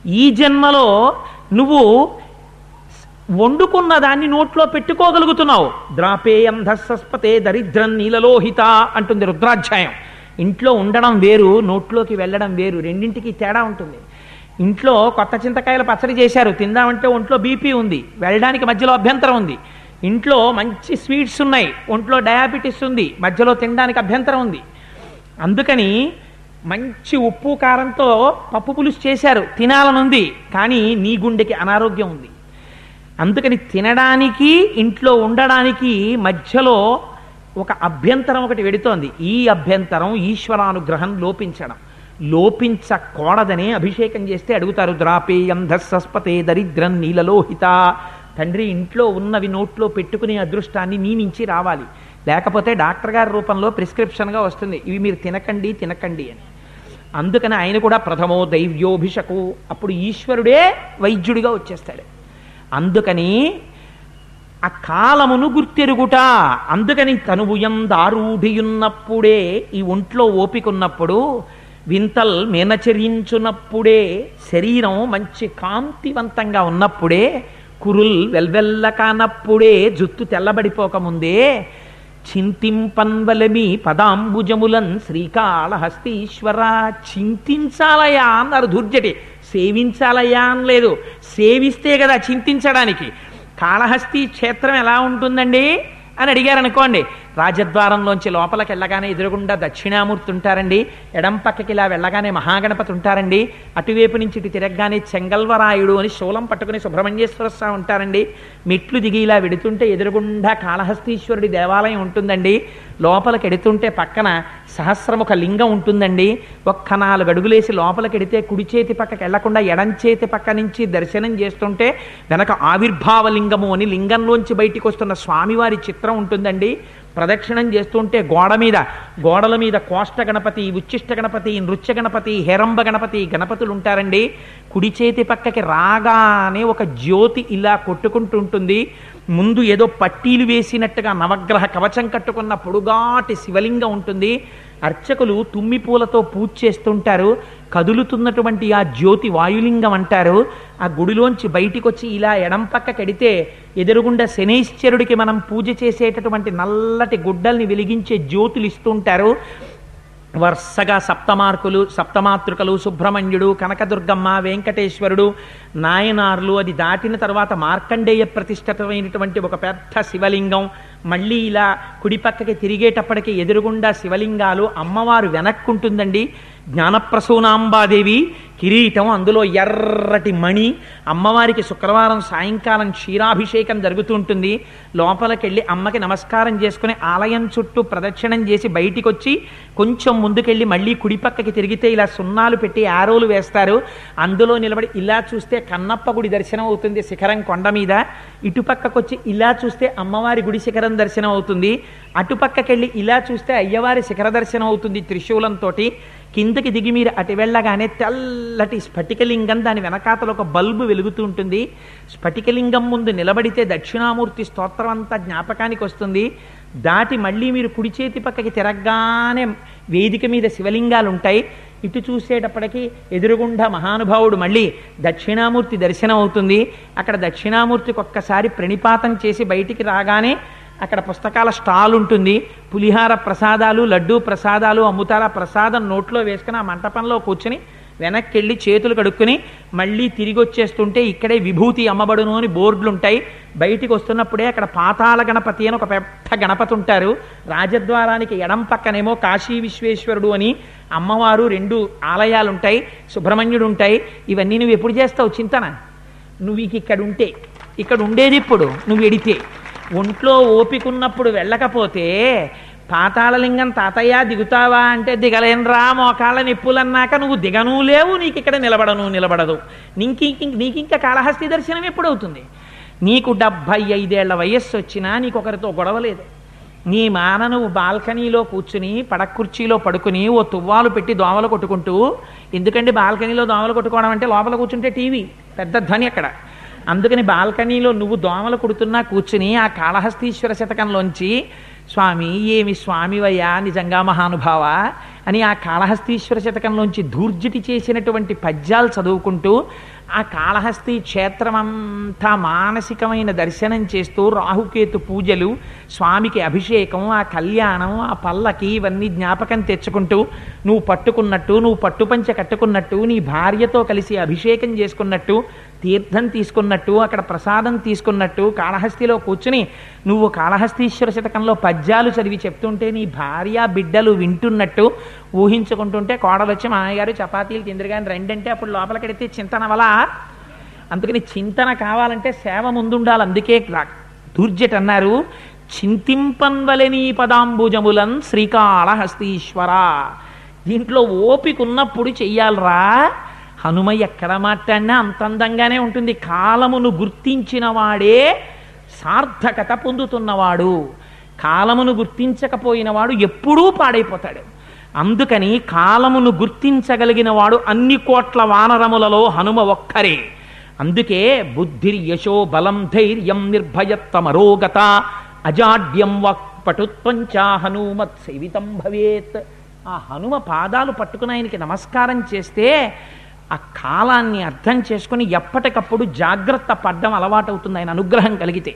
ఈ జన్మలో నువ్వు వండుకున్న దాన్ని నోట్లో పెట్టుకోగలుగుతున్నావు ద్రాపేయం ధస్సస్పతే దరిద్రం నీలలోహిత అంటుంది రుద్రాధ్యాయం ఇంట్లో ఉండడం వేరు నోట్లోకి వెళ్ళడం వేరు రెండింటికి తేడా ఉంటుంది ఇంట్లో కొత్త చింతకాయల పచ్చడి చేశారు తిందామంటే ఒంట్లో బీపీ ఉంది వెళ్ళడానికి మధ్యలో అభ్యంతరం ఉంది ఇంట్లో మంచి స్వీట్స్ ఉన్నాయి ఒంట్లో డయాబెటీస్ ఉంది మధ్యలో తినడానికి అభ్యంతరం ఉంది అందుకని మంచి ఉప్పు కారంతో పప్పు పులుసు చేశారు తినాలనుంది కానీ నీ గుండెకి అనారోగ్యం ఉంది అందుకని తినడానికి ఇంట్లో ఉండడానికి మధ్యలో ఒక అభ్యంతరం ఒకటి వెడుతోంది ఈ అభ్యంతరం ఈశ్వరానుగ్రహం లోపించడం లోపించకూడదని అభిషేకం చేస్తే అడుగుతారు ద్రాపేయం ధస్సస్పతే దరిద్రం నీలలోహిత తండ్రి ఇంట్లో ఉన్నవి నోట్లో పెట్టుకునే అదృష్టాన్ని నీ నుంచి రావాలి లేకపోతే డాక్టర్ గారి రూపంలో ప్రిస్క్రిప్షన్గా వస్తుంది ఇవి మీరు తినకండి తినకండి అని అందుకని ఆయన కూడా ప్రథమో దైవ్యోభిషకు అప్పుడు ఈశ్వరుడే వైద్యుడిగా వచ్చేస్తాడు అందుకని ఆ కాలమును గుర్తెరుగుట అందుకని తనువుయం దారూఢియున్నప్పుడే ఈ ఒంట్లో ఓపికన్నప్పుడు వింతల్ మీనచరించున్నప్పుడే శరీరం మంచి కాంతివంతంగా ఉన్నప్పుడే కురుల్ వెల్వెల్ల కానప్పుడే జుత్తు తెల్లబడిపోకముందే చింతింపన్వలమి పదాంబుజములన్ శ్రీకాళహస్తీశ్వర చింతించాలయా అన్నారు దుర్జటి సేవించాలయా అని లేదు సేవిస్తే కదా చింతించడానికి కాళహస్తి క్షేత్రం ఎలా ఉంటుందండి అని అడిగారు అనుకోండి రాజద్వారంలోంచి లోపలికి వెళ్ళగానే ఎదురుగుండా దక్షిణామూర్తి ఉంటారండి ఎడం పక్కకి ఇలా వెళ్ళగానే మహాగణపతి ఉంటారండి అటువైపు నుంచి ఇటు తిరగగానే చెంగల్వరాయుడు అని శూలం పట్టుకుని సుబ్రహ్మణ్యేశ్వర స్వామి ఉంటారండి మెట్లు దిగి ఇలా వెడుతుంటే ఎదురుగుండా కాళహస్తీశ్వరుడి దేవాలయం ఉంటుందండి లోపలికి ఎడుతుంటే పక్కన సహస్రముఖ లింగం ఉంటుందండి ఒక్క నాలుగు అడుగులేసి లోపలికి ఎడితే కుడి చేతి పక్కకి వెళ్లకుండా ఎడం చేతి పక్క నుంచి దర్శనం చేస్తుంటే వెనక ఆవిర్భావ లింగము అని లింగంలోంచి బయటికి వస్తున్న స్వామివారి చిత్రం ఉంటుందండి ప్రదక్షిణం చేస్తుంటే గోడ మీద గోడల మీద కోష్ట గణపతి ఉచ్చిష్ట గణపతి నృత్య గణపతి హేరంబ గణపతి గణపతులు ఉంటారండి కుడి చేతి పక్కకి రాగానే ఒక జ్యోతి ఇలా కొట్టుకుంటూ ఉంటుంది ముందు ఏదో పట్టీలు వేసినట్టుగా నవగ్రహ కవచం కట్టుకున్న పొడుగాటి శివలింగం ఉంటుంది అర్చకులు తుమ్మి పూలతో పూజ చేస్తుంటారు కదులుతున్నటువంటి ఆ జ్యోతి వాయులింగం అంటారు ఆ గుడిలోంచి బయటికి వచ్చి ఇలా ఎడం పక్క కడితే ఎదురుగుండా శనైశ్చరుడికి మనం పూజ చేసేటటువంటి నల్లటి గుడ్డల్ని వెలిగించే జ్యోతులు ఇస్తుంటారు వరుసగా సప్తమార్కులు సప్తమాతృకలు సుబ్రహ్మణ్యుడు కనకదుర్గమ్మ వెంకటేశ్వరుడు నాయనార్లు అది దాటిన తర్వాత మార్కండేయ ప్రతిష్ఠితమైనటువంటి ఒక పెద్ద శివలింగం మళ్ళీ ఇలా కుడి పక్కకి తిరిగేటప్పటికి ఎదురుగుండా శివలింగాలు అమ్మవారు వెనక్కుంటుందండి జ్ఞానప్రసూనాంబాదేవి కిరీటం అందులో ఎర్రటి మణి అమ్మవారికి శుక్రవారం సాయంకాలం క్షీరాభిషేకం జరుగుతుంటుంది లోపలికెళ్ళి అమ్మకి నమస్కారం చేసుకుని ఆలయం చుట్టూ ప్రదక్షిణం చేసి బయటికి వచ్చి కొంచెం ముందుకెళ్ళి మళ్ళీ కుడి పక్కకి తిరిగితే ఇలా సున్నాలు పెట్టి ఆరోలు వేస్తారు అందులో నిలబడి ఇలా చూస్తే కన్నప్ప గుడి దర్శనం అవుతుంది శిఖరం కొండ మీద ఇటుపక్కకొచ్చి ఇలా చూస్తే అమ్మవారి గుడి శిఖరం దర్శనం అవుతుంది అటుపక్కకెళ్ళి ఇలా చూస్తే అయ్యవారి శిఖర దర్శనం అవుతుంది త్రిశూలంతో కిందకి దిగి మీరు అటు వెళ్ళగానే తెల్లటి స్ఫటికలింగం దాని వెనకాతల ఒక బల్బు వెలుగుతూ ఉంటుంది స్ఫటికలింగం ముందు నిలబడితే దక్షిణామూర్తి స్తోత్రం అంతా జ్ఞాపకానికి వస్తుంది దాటి మళ్ళీ మీరు కుడి చేతి పక్కకి తిరగగానే వేదిక మీద శివలింగాలు ఉంటాయి ఇటు చూసేటప్పటికి ఎదురుగుండా మహానుభావుడు మళ్ళీ దక్షిణామూర్తి దర్శనం అవుతుంది అక్కడ దక్షిణామూర్తికి ఒక్కసారి ప్రణిపాతం చేసి బయటికి రాగానే అక్కడ పుస్తకాల స్టాల్ ఉంటుంది పులిహార ప్రసాదాలు లడ్డూ ప్రసాదాలు అమ్ముతారా ప్రసాదం నోట్లో వేసుకుని ఆ మంటపంలో కూర్చుని వెనక్కి వెళ్ళి చేతులు కడుక్కుని మళ్ళీ తిరిగి వచ్చేస్తుంటే ఇక్కడే విభూతి అమ్మబడును అని బోర్డులు ఉంటాయి బయటికి వస్తున్నప్పుడే అక్కడ పాతాళ గణపతి అని ఒక పెద్ద గణపతి ఉంటారు రాజద్వారానికి ఎడం పక్కనేమో కాశీ విశ్వేశ్వరుడు అని అమ్మవారు రెండు ఆలయాలు ఉంటాయి సుబ్రహ్మణ్యుడు ఉంటాయి ఇవన్నీ నువ్వు ఎప్పుడు చేస్తావు చింతన నువ్వు ఇక ఇక్కడ ఉంటే ఇక్కడ ఉండేది ఇప్పుడు నువ్వు ఎడితే ఒంట్లో ఓపికన్నప్పుడు వెళ్ళకపోతే పాతాళలింగం తాతయ్య దిగుతావా అంటే దిగలేనరా మోకాళ్ళ నిప్పులన్నాక నువ్వు దిగను లేవు నీకు ఇక్కడ నిలబడను నిలబడదు నీకు నీకు ఇంకా కాళహస్తి దర్శనం ఎప్పుడవుతుంది నీకు డెబ్భై ఐదేళ్ల వయస్సు వచ్చినా నీకు ఒకరితో గొడవ లేదు నీ మాన నువ్వు బాల్కనీలో కూర్చుని పడకుర్చీలో పడుకుని ఓ తువ్వాలు పెట్టి దోమలు కొట్టుకుంటూ ఎందుకంటే బాల్కనీలో దోమలు కొట్టుకోవడం అంటే లోపల కూర్చుంటే టీవీ పెద్ద ధ్వని అక్కడ అందుకని బాల్కనీలో నువ్వు దోమలు కుడుతున్నా కూర్చుని ఆ కాళహస్తీశ్వర శతకంలోంచి స్వామి ఏమి స్వామివయ్యా నిజంగా మహానుభావ అని ఆ కాళహస్తీశ్వర శతకంలోంచి ధూర్జటి చేసినటువంటి పద్యాలు చదువుకుంటూ ఆ కాళహస్తి క్షేత్రం అంతా మానసికమైన దర్శనం చేస్తూ రాహుకేతు పూజలు స్వామికి అభిషేకం ఆ కళ్యాణం ఆ పల్లకి ఇవన్నీ జ్ఞాపకం తెచ్చుకుంటూ నువ్వు పట్టుకున్నట్టు నువ్వు పట్టుపంచ కట్టుకున్నట్టు నీ భార్యతో కలిసి అభిషేకం చేసుకున్నట్టు తీర్థం తీసుకున్నట్టు అక్కడ ప్రసాదం తీసుకున్నట్టు కాళహస్తిలో కూర్చుని నువ్వు కాళహస్తీశ్వర శతకంలో పద్యాలు చదివి చెప్తుంటే నీ భార్య బిడ్డలు వింటున్నట్టు ఊహించుకుంటుంటే కోడలు వచ్చి మా అయ్యగారు చపాతీలు తిందరు కానీ రెండంటే అప్పుడు లోపలికెడితే చింతన వల అందుకని చింతన కావాలంటే సేవ ముందుండాలి అందుకే దూర్జట్ అన్నారు చింతింపన్వలని పదాంబుజములన్ శ్రీకాళహస్తీశ్వర దీంట్లో ఓపిక ఉన్నప్పుడు చెయ్యాలరా హనుమ ఎక్కడ మాట్లాడినా అంత అందంగానే ఉంటుంది కాలమును గుర్తించిన వాడే సార్థకత పొందుతున్నవాడు కాలమును గుర్తించకపోయిన వాడు ఎప్పుడూ పాడైపోతాడు అందుకని కాలమును గుర్తించగలిగిన వాడు అన్ని కోట్ల వానరములలో హనుమ ఒక్కరే అందుకే బుద్ధిర్ యశో బలం ధైర్యం నిర్భయత్వమరోగత అజాడ్యం వక్ పటుత్వంచా హనుమత్ సేవితం భవేత్ ఆ హనుమ పాదాలు పట్టుకుని ఆయనకి నమస్కారం చేస్తే ఆ కాలాన్ని అర్థం చేసుకుని ఎప్పటికప్పుడు జాగ్రత్త పడ్డం అలవాటవుతుంది ఆయన అనుగ్రహం కలిగితే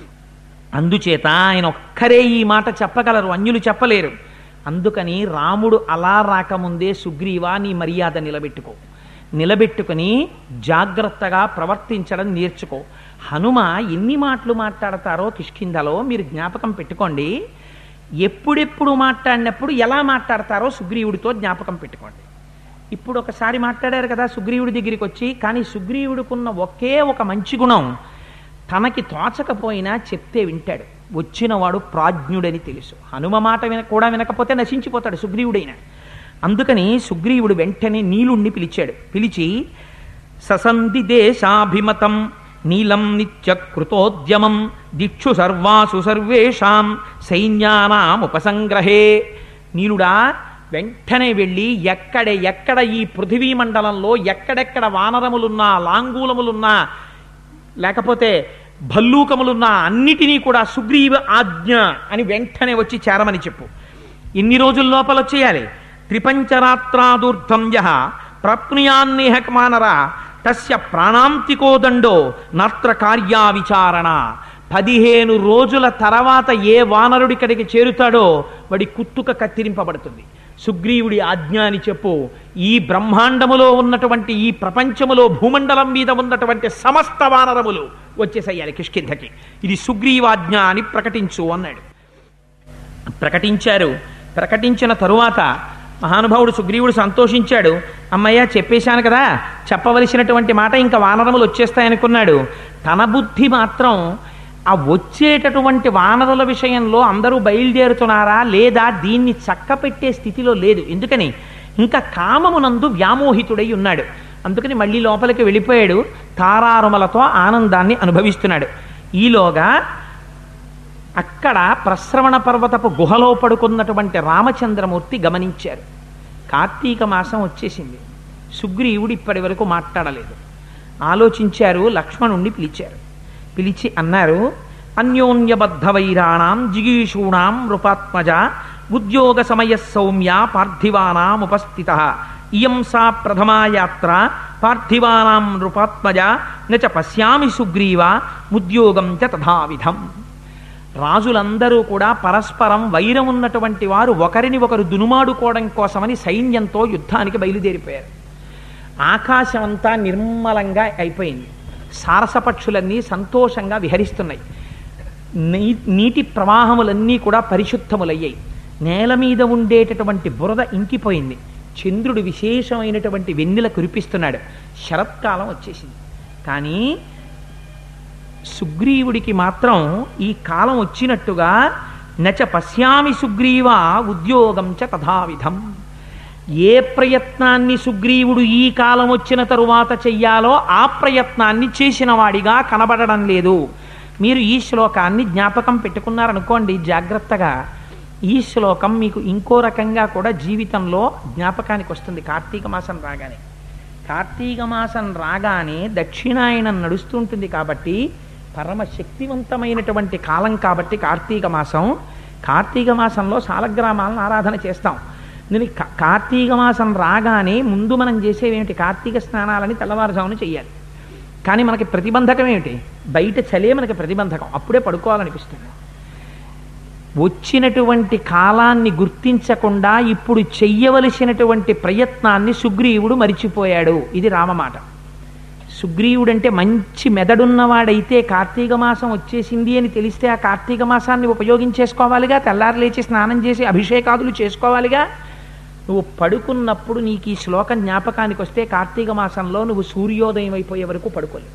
అందుచేత ఆయన ఒక్కరే ఈ మాట చెప్పగలరు అన్యులు చెప్పలేరు అందుకని రాముడు అలా రాకముందే సుగ్రీవా నీ మర్యాద నిలబెట్టుకో నిలబెట్టుకుని జాగ్రత్తగా ప్రవర్తించడం నేర్చుకో హనుమ ఎన్ని మాటలు మాట్లాడతారో కిష్కిందలో మీరు జ్ఞాపకం పెట్టుకోండి ఎప్పుడెప్పుడు మాట్లాడినప్పుడు ఎలా మాట్లాడతారో సుగ్రీవుడితో జ్ఞాపకం పెట్టుకోండి ఇప్పుడు ఒకసారి మాట్లాడారు కదా సుగ్రీవుడి దగ్గరికి వచ్చి కానీ సుగ్రీవుడికున్న ఒకే ఒక మంచి గుణం తనకి తోచకపోయినా చెప్తే వింటాడు వచ్చినవాడు ప్రాజ్ఞుడని తెలుసు హనుమ మాట విన కూడా వినకపోతే నశించిపోతాడు సుగ్రీవుడైన అందుకని సుగ్రీవుడు వెంటనే నీలుణ్ణి పిలిచాడు పిలిచి ససంధి దేశాభిమతం నీలం నిత్య కృతోద్యమం దిక్షు సర్వాసు సర్వేషాం సైన్యానాం ఉపసంగ్రహే నీలుడా వెంటనే వెళ్ళి ఎక్కడ ఎక్కడ ఈ పృథివీ మండలంలో ఎక్కడెక్కడ వానరములున్నా లాంగూలములున్నా లేకపోతే భల్లూకములున్నా అన్నిటినీ కూడా సుగ్రీవ ఆజ్ఞ అని వెంటనే వచ్చి చేరమని చెప్పు ఇన్ని రోజుల లోపల వచ్చేయాలి త్రిపంచరాత్రాదూర్ధం యహ ప్రాప్నుయాన్నేహ మానర తస్య ప్రాణాంతికో దండో నాత్ర కార్యా విచారణ పదిహేను రోజుల తర్వాత ఏ వానరుడిక్కడికి చేరుతాడో వాడి కుత్తుక కత్తిరింపబడుతుంది సుగ్రీవుడి ఆజ్ఞ అని చెప్పు ఈ బ్రహ్మాండములో ఉన్నటువంటి ఈ ప్రపంచములో భూమండలం మీద ఉన్నటువంటి సమస్త వానరములు వచ్చేసయ్యాలి కిష్కింధకి ఇది సుగ్రీవాజ్ఞ అని ప్రకటించు అన్నాడు ప్రకటించారు ప్రకటించిన తరువాత మహానుభావుడు సుగ్రీవుడు సంతోషించాడు అమ్మయ్య చెప్పేశాను కదా చెప్పవలసినటువంటి మాట ఇంకా వానరములు వచ్చేస్తాయనుకున్నాడు తన బుద్ధి మాత్రం ఆ వచ్చేటటువంటి వానరుల విషయంలో అందరూ బయలుదేరుతున్నారా లేదా దీన్ని చక్కపెట్టే స్థితిలో లేదు ఎందుకని ఇంకా కామమునందు వ్యామోహితుడై ఉన్నాడు అందుకని మళ్ళీ లోపలికి వెళ్ళిపోయాడు తారారుమలతో ఆనందాన్ని అనుభవిస్తున్నాడు ఈలోగా అక్కడ ప్రశ్రవణ పర్వతపు గుహలో పడుకున్నటువంటి రామచంద్రమూర్తి గమనించారు కార్తీక మాసం వచ్చేసింది సుగ్రీవుడు ఇప్పటి వరకు మాట్లాడలేదు ఆలోచించారు లక్ష్మణుణ్ణి పిలిచారు పిలిచి అన్నారు అన్యోన్యబద్ధ వైరాణం జిగీషూణాం నృపాత్మజ ఉద్యోగ సమయ సౌమ్య పార్థివానాం ఉపస్థిత ఇయం సా ప్రథమా యాత్ర పార్థివానాం నృపాత్మజ నచ పశ్యామి సుగ్రీవ ఉద్యోగం చ తథావిధం రాజులందరూ కూడా పరస్పరం వైరం ఉన్నటువంటి వారు ఒకరిని ఒకరు దునుమాడుకోవడం కోసమని సైన్యంతో యుద్ధానికి బయలుదేరిపోయారు ఆకాశం అంతా నిర్మలంగా అయిపోయింది సారసపక్షులన్నీ సంతోషంగా విహరిస్తున్నాయి నీ నీటి ప్రవాహములన్నీ కూడా పరిశుద్ధములయ్యాయి నేల మీద ఉండేటటువంటి బురద ఇంకిపోయింది చంద్రుడు విశేషమైనటువంటి వెన్నెల కురిపిస్తున్నాడు శరత్కాలం వచ్చేసింది కానీ సుగ్రీవుడికి మాత్రం ఈ కాలం వచ్చినట్టుగా నచ పశ్యామి సుగ్రీవ ఉద్యోగం చ తథావిధం ఏ ప్రయత్నాన్ని సుగ్రీవుడు ఈ కాలం వచ్చిన తరువాత చెయ్యాలో ఆ ప్రయత్నాన్ని చేసిన వాడిగా కనబడడం లేదు మీరు ఈ శ్లోకాన్ని జ్ఞాపకం పెట్టుకున్నారనుకోండి జాగ్రత్తగా ఈ శ్లోకం మీకు ఇంకో రకంగా కూడా జీవితంలో జ్ఞాపకానికి వస్తుంది కార్తీక మాసం రాగానే కార్తీక మాసం రాగానే దక్షిణాయనం నడుస్తుంటుంది కాబట్టి పరమ శక్తివంతమైనటువంటి కాలం కాబట్టి కార్తీక మాసం కార్తీక మాసంలో సాలగ్రామాలను ఆరాధన చేస్తాం నేను కా- కార్తీక మాసం రాగానే ముందు మనం చేసేవేమిటి కార్తీక స్నానాలని తెల్లవారుజామున చెయ్యాలి కానీ మనకి ప్రతిబంధకం ఏమిటి బయట చలే మనకి ప్రతిబంధకం అప్పుడే పడుకోవాలనిపిస్తుంది వచ్చినటువంటి కాలాన్ని గుర్తించకుండా ఇప్పుడు చెయ్యవలసినటువంటి ప్రయత్నాన్ని సుగ్రీవుడు మరిచిపోయాడు ఇది రామమాట సుగ్రీవుడంటే మంచి మెదడున్నవాడైతే కార్తీక మాసం వచ్చేసింది అని తెలిస్తే ఆ కార్తీక మాసాన్ని ఉపయోగించేసుకోవాలిగా తెల్లారి లేచి స్నానం చేసి అభిషేకాదులు చేసుకోవాలిగా నువ్వు పడుకున్నప్పుడు నీకు ఈ శ్లోకం జ్ఞాపకానికి వస్తే కార్తీక మాసంలో నువ్వు సూర్యోదయం అయిపోయే వరకు పడుకోలేవు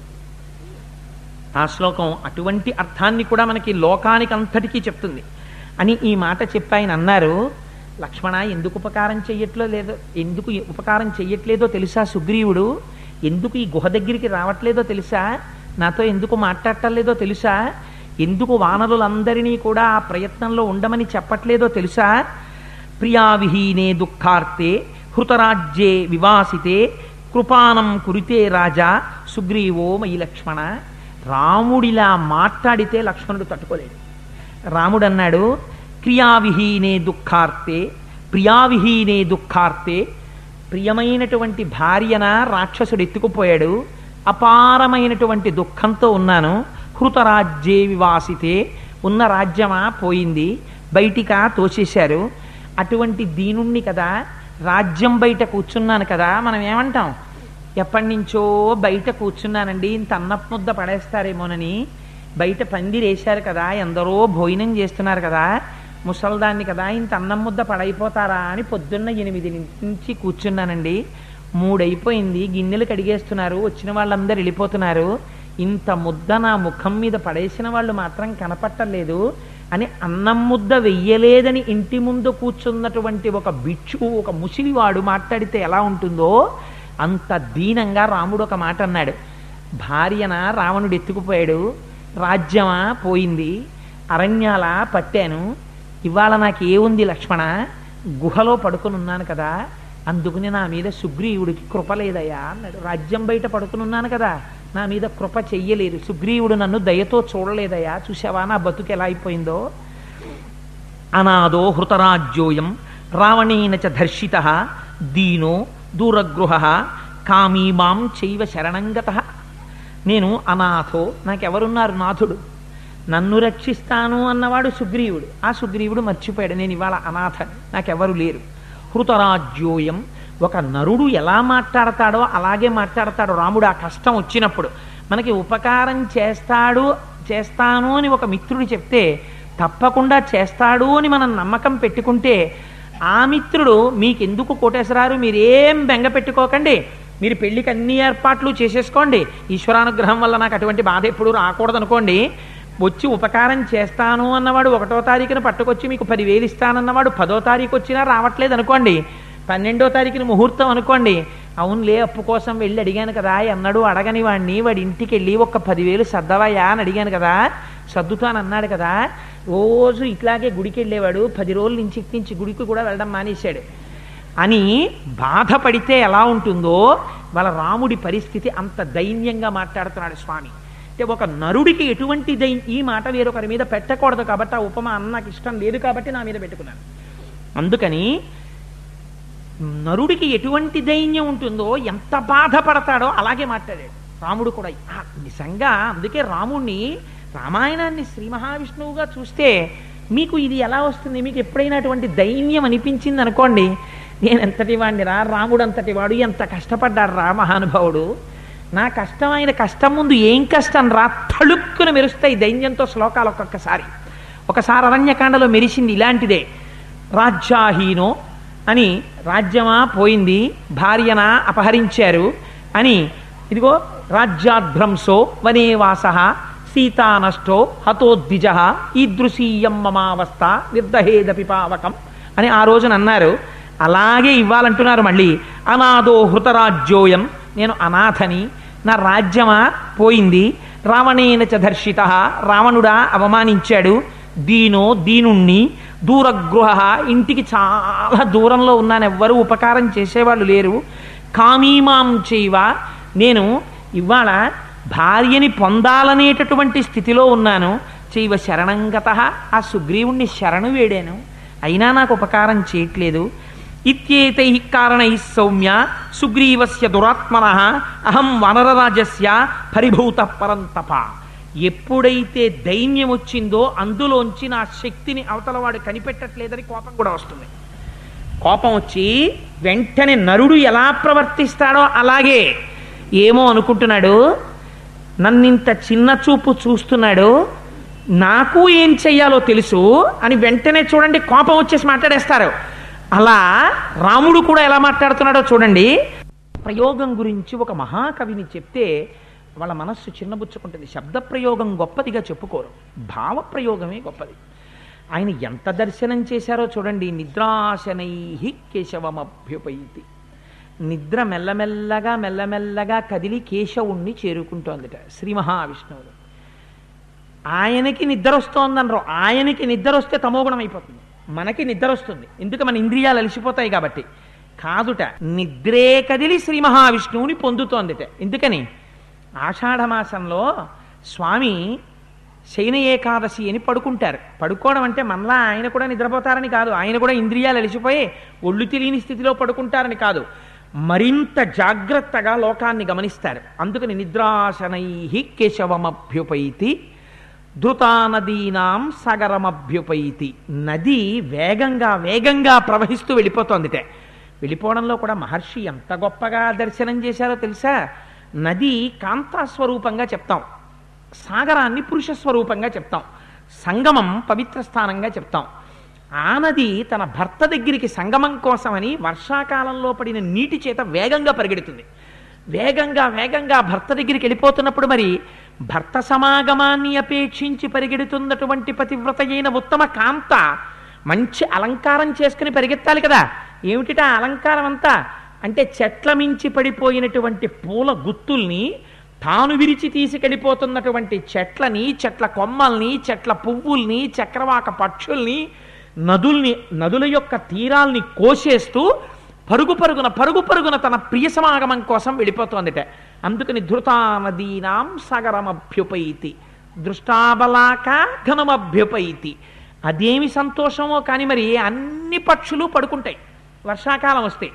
ఆ శ్లోకం అటువంటి అర్థాన్ని కూడా మనకి లోకానికి అంతటికీ చెప్తుంది అని ఈ మాట చెప్పి ఆయన అన్నారు లక్ష్మణ ఎందుకు ఉపకారం చెయ్యట్లో లేదో ఎందుకు ఉపకారం చెయ్యట్లేదో తెలుసా సుగ్రీవుడు ఎందుకు ఈ గుహ దగ్గరికి రావట్లేదో తెలుసా నాతో ఎందుకు మాట్లాడటలేదో తెలుసా ఎందుకు వానరులందరినీ కూడా ఆ ప్రయత్నంలో ఉండమని చెప్పట్లేదో తెలుసా ప్రియావిహీనే దుఃఖార్తే హృతరాజ్యే వివాసితే కృపానం కురితే రాజా సుగ్రీవో మయి లక్ష్మణ రాముడిలా మాట్లాడితే లక్ష్మణుడు తట్టుకోలేడు రాముడు అన్నాడు క్రియావిహీనే దుఃఖార్తే ప్రియావిహీనే దుఃఖార్తే ప్రియమైనటువంటి భార్యన రాక్షసుడు ఎత్తుకుపోయాడు అపారమైనటువంటి దుఃఖంతో ఉన్నాను హృతరాజ్యే వివాసితే ఉన్న రాజ్యమా పోయింది బయటికా తోచేశారు అటువంటి దీనుణ్ణి కదా రాజ్యం బయట కూర్చున్నాను కదా మనం ఏమంటాం ఎప్పటి నుంచో బయట కూర్చున్నానండి ఇంత అన్నపు ముద్ద పడేస్తారేమోనని బయట పందిరేశారు కదా ఎందరో భోజనం చేస్తున్నారు కదా ముసల్దాన్ని కదా ఇంత అన్నం ముద్ద పడైపోతారా అని పొద్దున్న ఎనిమిది నుంచి కూర్చున్నానండి మూడైపోయింది గిన్నెలు కడిగేస్తున్నారు వచ్చిన వాళ్ళందరూ వెళ్ళిపోతున్నారు ఇంత ముద్ద నా ముఖం మీద పడేసిన వాళ్ళు మాత్రం కనపట్టలేదు అని అన్నం ముద్ద వెయ్యలేదని ఇంటి ముందు కూర్చున్నటువంటి ఒక బిచ్చు ఒక ముసిలివాడు మాట్లాడితే ఎలా ఉంటుందో అంత దీనంగా రాముడు ఒక మాట అన్నాడు భార్యన రావణుడు ఎత్తుకుపోయాడు రాజ్యమా పోయింది అరణ్యాల పట్టాను ఇవాళ నాకు ఏముంది లక్ష్మణ గుహలో పడుకుని ఉన్నాను కదా అందుకుని నా మీద సుగ్రీవుడికి కృప లేదయ్యా అన్నాడు రాజ్యం బయట పడుకుని ఉన్నాను కదా నా మీద కృప చెయ్యలేదు సుగ్రీవుడు నన్ను దయతో చూడలేదయ్యా చూసావా నా బతుకు ఎలా అయిపోయిందో అనాదో హృతరాజ్యోయం రావణేన చ ధర్షిత దీనో దూరగృహ కామీ మాం చైవ శరణంగత నేను అనాథో నాకెవరున్నారు నాథుడు నన్ను రక్షిస్తాను అన్నవాడు సుగ్రీవుడు ఆ సుగ్రీవుడు మర్చిపోయాడు నేను ఇవాళ అనాథ నాకెవరు లేరు హృతరాజ్యోయం ఒక నరుడు ఎలా మాట్లాడతాడో అలాగే మాట్లాడతాడు రాముడు ఆ కష్టం వచ్చినప్పుడు మనకి ఉపకారం చేస్తాడు చేస్తాను అని ఒక మిత్రుడు చెప్తే తప్పకుండా చేస్తాడు అని మనం నమ్మకం పెట్టుకుంటే ఆ మిత్రుడు మీకెందుకు కోటేశ్వరారు మీరేం బెంగ పెట్టుకోకండి మీరు పెళ్లికి అన్ని ఏర్పాట్లు చేసేసుకోండి ఈశ్వరానుగ్రహం వల్ల నాకు అటువంటి బాధ ఎప్పుడు రాకూడదు అనుకోండి వచ్చి ఉపకారం చేస్తాను అన్నవాడు ఒకటో తారీఖున పట్టుకొచ్చి మీకు పదివేలు ఇస్తానన్నవాడు పదో తారీఖు వచ్చినా రావట్లేదు అనుకోండి పన్నెండో తారీఖున ముహూర్తం అనుకోండి అవునులే అప్పు కోసం వెళ్ళి అడిగాను కదా అన్నాడు అడగని వాడిని వాడి ఇంటికి వెళ్ళి ఒక పదివేలు సర్దవయ్యా అని అడిగాను కదా సర్దుతాను అన్నాడు కదా రోజు ఇట్లాగే గుడికి వెళ్ళేవాడు పది రోజుల నుంచి నుంచి గుడికి కూడా వెళ్ళడం మానేశాడు అని బాధపడితే ఎలా ఉంటుందో వాళ్ళ రాముడి పరిస్థితి అంత దైన్యంగా మాట్లాడుతున్నాడు స్వామి అంటే ఒక నరుడికి ఎటువంటి దై ఈ మాట వేరొకరి మీద పెట్టకూడదు కాబట్టి ఆ ఉపమ అన్న నాకు ఇష్టం లేదు కాబట్టి నా మీద పెట్టుకున్నాను అందుకని నరుడికి ఎటువంటి దైన్యం ఉంటుందో ఎంత బాధపడతాడో అలాగే మాట్లాడాడు రాముడు కూడా ఆ, నిజంగా అందుకే రాముణ్ణి రామాయణాన్ని శ్రీ మహావిష్ణువుగా చూస్తే మీకు ఇది ఎలా వస్తుంది మీకు ఎప్పుడైనా అటువంటి దైన్యం అనిపించింది అనుకోండి నేను ఎంతటి వాడిని రా రాముడు అంతటి వాడు ఎంత కష్టపడ్డాడు రా మహానుభావుడు నా కష్టం ఆయన కష్టం ముందు ఏం కష్టం రా తళుక్కున మెరుస్తాయి దైన్యంతో శ్లోకాలు ఒక్కొక్కసారి ఒకసారి అరణ్యకాండలో మెరిసింది ఇలాంటిదే రాజ్యాహీనో అని రాజ్యమా పోయింది భార్యన అపహరించారు అని ఇదిగో రాజ్యాధ్రంసో వనేవాస సీతానష్టో హతోద్విజ ఈదృశీయం మమావస్థ నిర్దహేదపి పావకం అని ఆ రోజున అన్నారు అలాగే ఇవ్వాలంటున్నారు మళ్ళీ అనాథో హృతరాజ్యోయం నేను అనాథని నా రాజ్యమా పోయింది రావణేన చ దర్శిత రావణుడా అవమానించాడు దీనో దీనుణ్ణి దూరగృహ ఇంటికి చాలా దూరంలో ఉన్నాను ఎవ్వరూ ఉపకారం చేసేవాళ్ళు లేరు కామీమాం చేయవ నేను ఇవాళ భార్యని పొందాలనేటటువంటి స్థితిలో ఉన్నాను చేయవ శరణంగత ఆ సుగ్రీవుణ్ణి శరణు వేడాను అయినా నాకు ఉపకారం చేయట్లేదు ఇత్యేతై కారణై సౌమ్య సుగ్రీవస్య దురాత్మన అహం వనరరాజస్య పరిభూత పరంతప ఎప్పుడైతే దైన్యం వచ్చిందో అందులోంచి నా శక్తిని అవతలవాడు కనిపెట్టట్లేదని కోపం కూడా వస్తుంది కోపం వచ్చి వెంటనే నరుడు ఎలా ప్రవర్తిస్తాడో అలాగే ఏమో అనుకుంటున్నాడు నన్నింత చిన్న చూపు చూస్తున్నాడు నాకు ఏం చెయ్యాలో తెలుసు అని వెంటనే చూడండి కోపం వచ్చేసి మాట్లాడేస్తారు అలా రాముడు కూడా ఎలా మాట్లాడుతున్నాడో చూడండి ప్రయోగం గురించి ఒక మహాకవిని చెప్తే వాళ్ళ మనస్సు చిన్నబుచ్చుకుంటుంది శబ్ద ప్రయోగం గొప్పదిగా చెప్పుకోరు భావ ప్రయోగమే గొప్పది ఆయన ఎంత దర్శనం చేశారో చూడండి నిద్రాశనై కేశవమభ్యుపైతి నిద్ర మెల్లమెల్లగా మెల్లమెల్లగా కదిలి కేశవుణ్ణి చేరుకుంటోందిట శ్రీ మహావిష్ణువుడు ఆయనకి నిద్ర వస్తోందనరు ఆయనకి నిద్ర వస్తే తమోగుణం అయిపోతుంది మనకి నిద్ర వస్తుంది ఎందుకు మన ఇంద్రియాలు అలసిపోతాయి కాబట్టి కాదుట నిద్రే కదిలి శ్రీ మహావిష్ణువుని పొందుతోందిట ఎందుకని ఆషాఢమాసంలో స్వామి శయన ఏకాదశి అని పడుకుంటారు పడుకోవడం అంటే మనలా ఆయన కూడా నిద్రపోతారని కాదు ఆయన కూడా ఇంద్రియాలు అలిసిపోయి ఒళ్ళు తెలియని స్థితిలో పడుకుంటారని కాదు మరింత జాగ్రత్తగా లోకాన్ని గమనిస్తారు అందుకని నిద్రాశనై కేశవమభ్యుపైతి ధృతానదీనాం సగరమభ్యుపైతి నది వేగంగా వేగంగా ప్రవహిస్తూ వెళ్ళిపోతోందిటే వెళ్ళిపోవడంలో కూడా మహర్షి ఎంత గొప్పగా దర్శనం చేశారో తెలుసా నది కాంతాస్వరూపంగా చెప్తాం సాగరాన్ని పురుష స్వరూపంగా చెప్తాం సంగమం పవిత్ర స్థానంగా చెప్తాం ఆ నది తన భర్త దగ్గరికి సంగమం కోసమని వర్షాకాలంలో పడిన నీటి చేత వేగంగా పరిగెడుతుంది వేగంగా వేగంగా భర్త దగ్గరికి వెళ్ళిపోతున్నప్పుడు మరి భర్త సమాగమాన్ని అపేక్షించి పరిగెడుతున్నటువంటి పతివ్రత అయిన ఉత్తమ కాంత మంచి అలంకారం చేసుకుని పరిగెత్తాలి కదా ఏమిటిట ఆ అలంకారం అంతా అంటే చెట్ల మించి పడిపోయినటువంటి పూల గుత్తుల్ని తాను విరిచి తీసుకెళ్ళిపోతున్నటువంటి చెట్లని చెట్ల కొమ్మల్ని చెట్ల పువ్వుల్ని చక్రవాక పక్షుల్ని నదుల్ని నదుల యొక్క తీరాల్ని కోసేస్తూ పరుగు పరుగున పరుగు పరుగున తన ప్రియ సమాగమం కోసం వెళ్ళిపోతోందిట అందుకని ధృతా నదీనాం సగరమభ్యుపైతి దృష్టాబలాక ఘనమభ్యుపైతి అదేమి సంతోషమో కానీ మరి అన్ని పక్షులు పడుకుంటాయి వర్షాకాలం వస్తే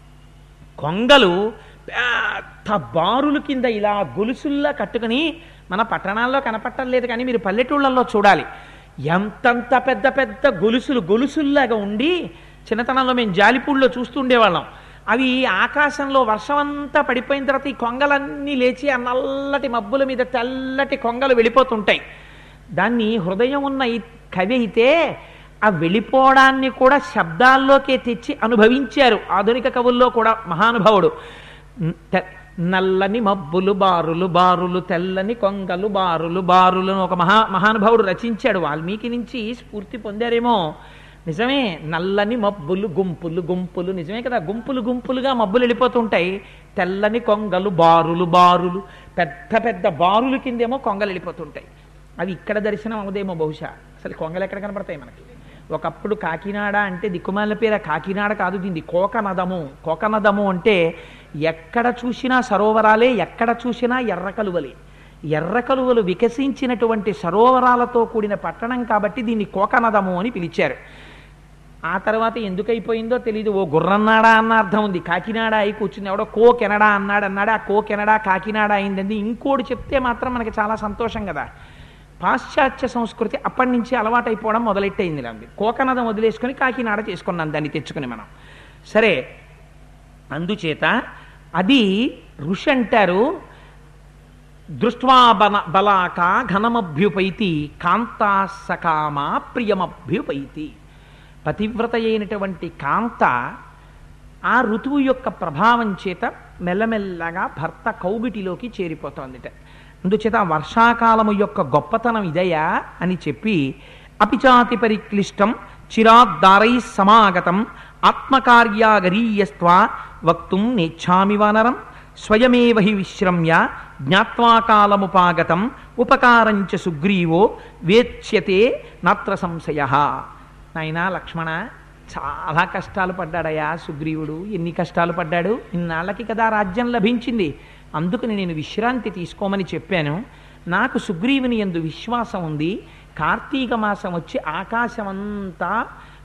కొంగలు పెద్ద బారుల కింద ఇలా గొలుసుల్లా కట్టుకుని మన పట్టణాల్లో కనపట్టలేదు కానీ మీరు పల్లెటూళ్ళల్లో చూడాలి ఎంతంత పెద్ద పెద్ద గొలుసులు గొలుసుల్లాగా ఉండి చిన్నతనంలో మేము జాలిపూడిలో చూస్తుండేవాళ్ళం అవి ఆకాశంలో వర్షం అంతా పడిపోయిన తర్వాత ఈ కొంగలన్నీ లేచి ఆ నల్లటి మబ్బుల మీద తెల్లటి కొంగలు వెళ్ళిపోతుంటాయి దాన్ని హృదయం ఉన్న ఈ కవి అయితే ఆ వెళ్ళిపోవడాన్ని కూడా శబ్దాల్లోకే తెచ్చి అనుభవించారు ఆధునిక కవుల్లో కూడా మహానుభావుడు తె- నల్లని మబ్బులు బారులు బారులు తెల్లని కొంగలు బారులు బారులు అని ఒక మహా మహానుభావుడు రచించాడు వాల్మీకి నుంచి స్ఫూర్తి పొందారేమో నిజమే నల్లని మబ్బులు గుంపులు గుంపులు నిజమే కదా గుంపులు గుంపులుగా మబ్బులు వెళ్ళిపోతుంటాయి తెల్లని కొంగలు బారులు బారులు పెద్ద పెద్ద బారులు కిందేమో కొంగలు వెళ్ళిపోతుంటాయి అవి ఇక్కడ దర్శనం అవుదేమో బహుశా అసలు కొంగలు ఎక్కడ కనపడతాయి మనకి ఒకప్పుడు కాకినాడ అంటే దిక్కుమాల పేర కాకినాడ కాదు దీన్ని కోకనదము కోకనదము అంటే ఎక్కడ చూసినా సరోవరాలే ఎక్కడ చూసినా ఎర్ర కలువలే ఎర్ర కలువలు వికసించినటువంటి సరోవరాలతో కూడిన పట్టణం కాబట్టి దీన్ని కోకనదము అని పిలిచారు ఆ తర్వాత ఎందుకు అయిపోయిందో తెలియదు ఓ గుర్రన్నాడా అన్న అర్థం ఉంది కాకినాడ అయి కూర్చుంది ఎవడో కో కెనడా అన్నాడు అన్నాడు ఆ కో కెనడా కాకినాడ అయిందండి ఇంకోటి చెప్తే మాత్రం మనకి చాలా సంతోషం కదా పాశ్చాత్య సంస్కృతి అప్పటి నుంచి అలవాటైపోవడం మొదలెట్టయింది అంది కోకనదం వదిలేసుకొని కాకినాడ చేసుకున్నాం దాన్ని తెచ్చుకుని మనం సరే అందుచేత అది ఋషి అంటారు దృష్ట్వా బల బలాక ఘనమభ్యుపైతి కాంతా సకామ ప్రియమభ్యుపైతి పతివ్రత అయినటువంటి కాంత ఆ ఋతువు యొక్క ప్రభావం చేత మెల్లమెల్లగా భర్త కౌగిటిలోకి చేరిపోతోందిట అందుచేత వర్షాకాలము యొక్క గొప్పతనం ఇదయా అని చెప్పి అపిచాతి పరిక్లిష్టం చిరాద్దారై సమాగతం ఆత్మకార్యాగరీయస్త్వా వక్తుం నేచ్ఛామి వానరం స్వయమేవ హి విశ్రమ్య జ్ఞాత్వా కాలముపాగతం ఉపకారంచ సుగ్రీవో వేత్స్యతే నాత్ర సంశయ నాయనా లక్ష్మణ చాలా కష్టాలు పడ్డాడయా సుగ్రీవుడు ఎన్ని కష్టాలు పడ్డాడు ఇన్నాళ్ళకి కదా రాజ్యం లభించింది అందుకని నేను విశ్రాంతి తీసుకోమని చెప్పాను నాకు సుగ్రీవుని ఎందు విశ్వాసం ఉంది కార్తీక మాసం వచ్చి ఆకాశమంతా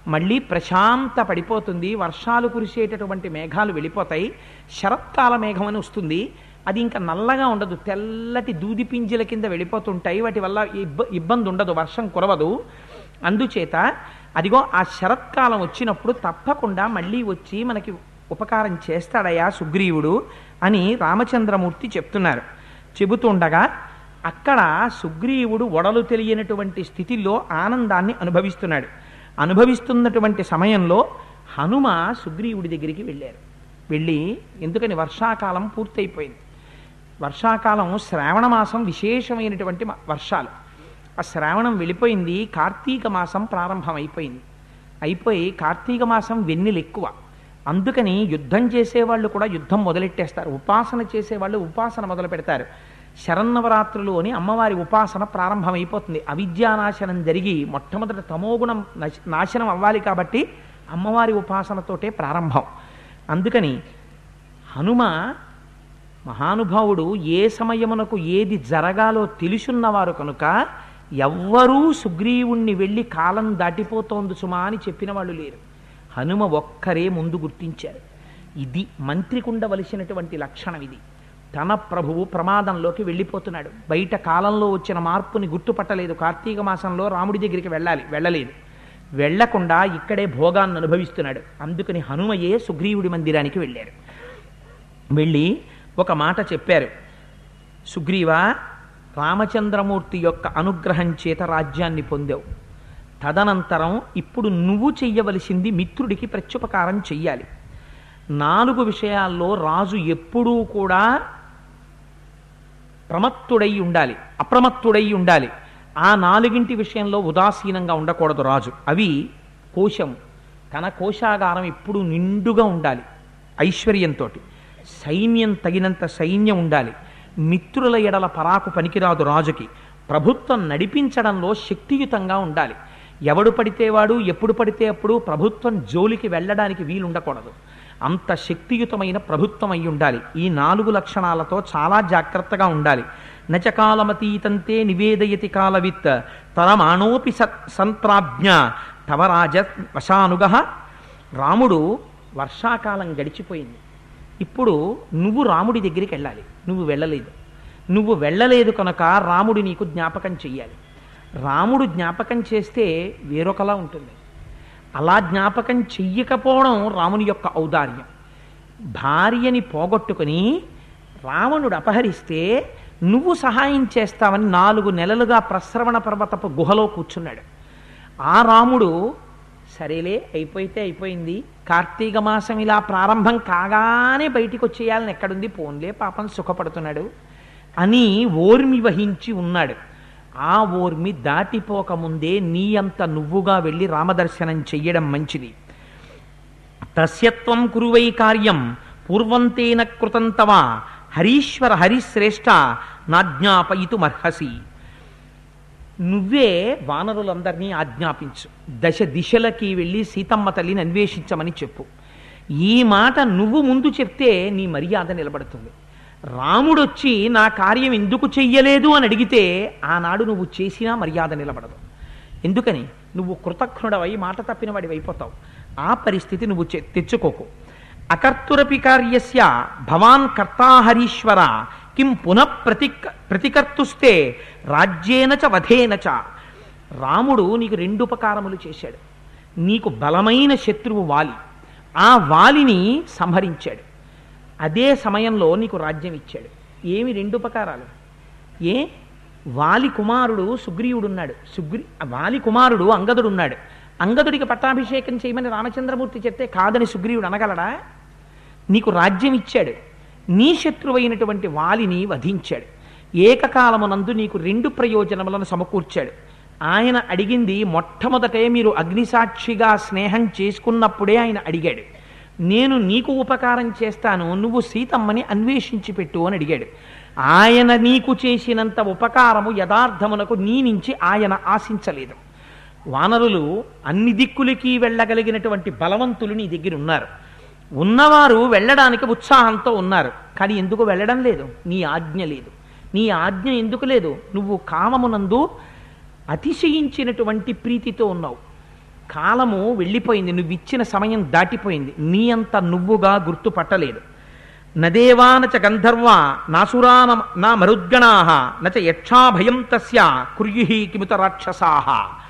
మళ్ళీ ప్రశాంత పడిపోతుంది వర్షాలు కురిసేటటువంటి మేఘాలు వెళ్ళిపోతాయి శరత్కాల మేఘం అని వస్తుంది అది ఇంకా నల్లగా ఉండదు తెల్లటి దూది పింజల కింద వెళ్ళిపోతుంటాయి వాటి వల్ల ఇబ్బ ఇబ్బంది ఉండదు వర్షం కురవదు అందుచేత అదిగో ఆ శరత్కాలం వచ్చినప్పుడు తప్పకుండా మళ్ళీ వచ్చి మనకి ఉపకారం చేస్తాడయా సుగ్రీవుడు అని రామచంద్రమూర్తి చెప్తున్నారు చెబుతుండగా అక్కడ సుగ్రీవుడు ఒడలు తెలియనటువంటి స్థితిలో ఆనందాన్ని అనుభవిస్తున్నాడు అనుభవిస్తున్నటువంటి సమయంలో హనుమ సుగ్రీవుడి దగ్గరికి వెళ్ళారు వెళ్ళి ఎందుకని వర్షాకాలం పూర్తయిపోయింది వర్షాకాలం శ్రావణ మాసం విశేషమైనటువంటి మ- వర్షాలు ఆ శ్రావణం వెళ్ళిపోయింది కార్తీక మాసం ప్రారంభం అయిపోయింది అయిపోయి కార్తీక మాసం వెన్నెలు ఎక్కువ అందుకని యుద్ధం చేసేవాళ్ళు కూడా యుద్ధం మొదలెట్టేస్తారు ఉపాసన చేసేవాళ్ళు ఉపాసన మొదలు పెడతారు శరన్నవరాత్రులు అని అమ్మవారి ఉపాసన ప్రారంభమైపోతుంది అవిద్యానాశనం జరిగి మొట్టమొదట తమోగుణం నశ- నాశనం అవ్వాలి కాబట్టి అమ్మవారి ఉపాసనతోటే ప్రారంభం అందుకని హనుమ మహానుభావుడు ఏ సమయమునకు ఏది జరగాలో తెలుసున్నవారు కనుక ఎవ్వరూ సుగ్రీవుణ్ణి వెళ్ళి కాలం దాటిపోతోంది సుమా అని చెప్పిన వాళ్ళు లేరు హనుమ ఒక్కరే ముందు గుర్తించారు ఇది మంత్రికి ఉండవలసినటువంటి లక్షణం ఇది తన ప్రభువు ప్రమాదంలోకి వెళ్ళిపోతున్నాడు బయట కాలంలో వచ్చిన మార్పుని గుర్తుపట్టలేదు కార్తీక మాసంలో రాముడి దగ్గరికి వెళ్ళాలి వెళ్ళలేదు వెళ్లకుండా ఇక్కడే భోగాన్ని అనుభవిస్తున్నాడు అందుకని హనుమయే సుగ్రీవుడి మందిరానికి వెళ్ళారు వెళ్ళి ఒక మాట చెప్పారు సుగ్రీవ రామచంద్రమూర్తి యొక్క అనుగ్రహం చేత రాజ్యాన్ని పొందావు తదనంతరం ఇప్పుడు నువ్వు చెయ్యవలసింది మిత్రుడికి ప్రత్యుపకారం చెయ్యాలి నాలుగు విషయాల్లో రాజు ఎప్పుడూ కూడా ప్రమత్తుడై ఉండాలి అప్రమత్తుడై ఉండాలి ఆ నాలుగింటి విషయంలో ఉదాసీనంగా ఉండకూడదు రాజు అవి కోశం తన కోశాగారం ఎప్పుడూ నిండుగా ఉండాలి ఐశ్వర్యంతో సైన్యం తగినంత సైన్యం ఉండాలి మిత్రుల ఎడల పరాకు పనికిరాదు రాజుకి ప్రభుత్వం నడిపించడంలో శక్తియుతంగా ఉండాలి ఎవడు పడితే వాడు ఎప్పుడు పడితే అప్పుడు ప్రభుత్వం జోలికి వెళ్ళడానికి వీలుండకూడదు అంత శక్తియుతమైన ప్రభుత్వం అయి ఉండాలి ఈ నాలుగు లక్షణాలతో చాలా జాగ్రత్తగా ఉండాలి నచకాలమతీతంతే నివేదయతి కాలవిత్ తరమాణోపి సత్ సంప్రాజ్ఞ తవ రాజ వశానుగ రాముడు వర్షాకాలం గడిచిపోయింది ఇప్పుడు నువ్వు రాముడి దగ్గరికి వెళ్ళాలి నువ్వు వెళ్ళలేదు నువ్వు వెళ్ళలేదు కనుక రాముడు నీకు జ్ఞాపకం చెయ్యాలి రాముడు జ్ఞాపకం చేస్తే వేరొకలా ఉంటుంది అలా జ్ఞాపకం చెయ్యకపోవడం రాముని యొక్క ఔదార్యం భార్యని పోగొట్టుకుని రావణుడు అపహరిస్తే నువ్వు సహాయం చేస్తావని నాలుగు నెలలుగా ప్రస్రవణ పర్వతపు గుహలో కూర్చున్నాడు ఆ రాముడు సరేలే అయిపోతే అయిపోయింది కార్తీక మాసం ఇలా ప్రారంభం కాగానే బయటికి వచ్చేయాలని ఎక్కడుంది పోన్లే పాపం సుఖపడుతున్నాడు అని ఓర్మి వహించి ఉన్నాడు ఆ ఓర్మి దాటిపోకముందే నీ అంత నువ్వుగా వెళ్ళి రామదర్శనం చెయ్యడం మంచిది తస్యత్వం కురువై కార్యం పూర్వంతేన కృతం తవ హరీశ్వర హరిశ్రేష్ఠ నాజ్ఞాపయితుమర్హసి నువ్వే వానరులందరినీ ఆజ్ఞాపించు దశ దిశలకి వెళ్ళి సీతమ్మ తల్లిని అన్వేషించమని చెప్పు ఈ మాట నువ్వు ముందు చెప్తే నీ మర్యాద నిలబడుతుంది రాముడొచ్చి నా కార్యం ఎందుకు చెయ్యలేదు అని అడిగితే ఆనాడు నువ్వు చేసినా మర్యాద నిలబడదు ఎందుకని నువ్వు కృతజ్ఞుడవై మాట తప్పిన వాడివి అయిపోతావు ఆ పరిస్థితి నువ్వు చె- తెచ్చుకోకు అకర్తురపి కార్యస్య భవాన్ కర్తా హరీశ్వర కిం పునః ప్రతి ప్రతికర్తుస్తే రాజ్యేన చ వధేన చ రాముడు నీకు రెండు ఉపకారములు చేశాడు నీకు బలమైన శత్రువు వాలి ఆ వాలిని సంహరించాడు అదే సమయంలో నీకు రాజ్యం ఇచ్చాడు ఏమి రెండు ఉపకారాలు ఏ వాలి కుమారుడు సుగ్రీవుడున్నాడు సుగ్రీ వాలి కుమారుడు అంగదుడున్నాడు అంగదుడికి పట్టాభిషేకం చేయమని రామచంద్రమూర్తి చెప్తే కాదని సుగ్రీవుడు అనగలడా నీకు రాజ్యం ఇచ్చాడు నీ శత్రువైనటువంటి వాలిని వధించాడు ఏకకాలమునందు నీకు రెండు ప్రయోజనములను సమకూర్చాడు ఆయన అడిగింది మొట్టమొదటే మీరు అగ్నిసాక్షిగా స్నేహం చేసుకున్నప్పుడే ఆయన అడిగాడు నేను నీకు ఉపకారం చేస్తాను నువ్వు సీతమ్మని అన్వేషించి పెట్టు అని అడిగాడు ఆయన నీకు చేసినంత ఉపకారము యథార్థమునకు నీ నుంచి ఆయన ఆశించలేదు వానరులు అన్ని దిక్కులకి వెళ్ళగలిగినటువంటి బలవంతులు నీ దగ్గర ఉన్నారు ఉన్నవారు వెళ్ళడానికి ఉత్సాహంతో ఉన్నారు కానీ ఎందుకు వెళ్ళడం లేదు నీ ఆజ్ఞ లేదు నీ ఆజ్ఞ ఎందుకు లేదు నువ్వు కామమునందు అతిశయించినటువంటి ప్రీతితో ఉన్నావు కాలము వెళ్ళిపోయింది నువ్వు ఇచ్చిన సమయం దాటిపోయింది నీ అంత నువ్వుగా గుర్తుపట్టలేదు నదేవానచ గంధర్వ నాసురాన నా మరుద్గణాహ నచ యక్షాభయం తస్య కుర్యుహి కిముత రాక్షసాహ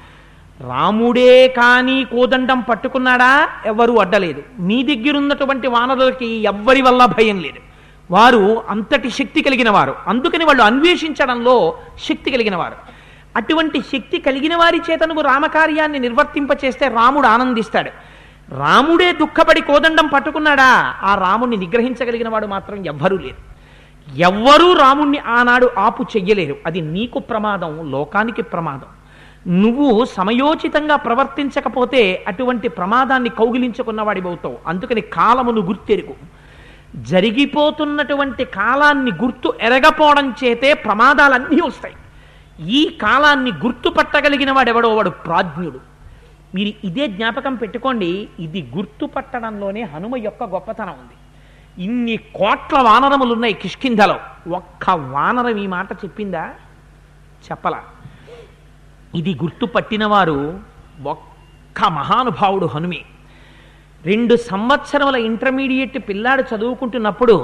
రాముడే కానీ కోదండం పట్టుకున్నాడా ఎవరు అడ్డలేదు నీ దగ్గరున్నటువంటి వానరులకి ఎవ్వరి వల్ల భయం లేదు వారు అంతటి శక్తి కలిగిన వారు అందుకని వాళ్ళు అన్వేషించడంలో శక్తి కలిగిన వారు అటువంటి శక్తి కలిగిన వారి చేత నువ్వు రామకార్యాన్ని నిర్వర్తింపచేస్తే రాముడు ఆనందిస్తాడు రాముడే దుఃఖపడి కోదండం పట్టుకున్నాడా ఆ రాముణ్ణి నిగ్రహించగలిగిన వాడు మాత్రం ఎవ్వరూ లేరు ఎవ్వరూ రాముణ్ణి ఆనాడు ఆపు చెయ్యలేరు అది నీకు ప్రమాదం లోకానికి ప్రమాదం నువ్వు సమయోచితంగా ప్రవర్తించకపోతే అటువంటి ప్రమాదాన్ని కౌగిలించుకున్నవాడివవుతావు అందుకని కాలమును గుర్తెరుగు జరిగిపోతున్నటువంటి కాలాన్ని గుర్తు ఎరగపోవడం చేతే ప్రమాదాలన్నీ వస్తాయి ఈ కాలాన్ని గుర్తుపట్టగలిగిన వాడెవడో వాడు ప్రాజ్ఞుడు మీరు ఇదే జ్ఞాపకం పెట్టుకోండి ఇది గుర్తుపట్టడంలోనే హనుమ యొక్క గొప్పతనం ఉంది ఇన్ని కోట్ల వానరములు ఉన్నాయి కిష్కింధలో ఒక్క వానరం ఈ మాట చెప్పిందా చెప్పలా ఇది గుర్తుపట్టినవారు ఒక్క మహానుభావుడు హనుమే రెండు సంవత్సరముల ఇంటర్మీడియట్ పిల్లాడు చదువుకుంటున్నప్పుడు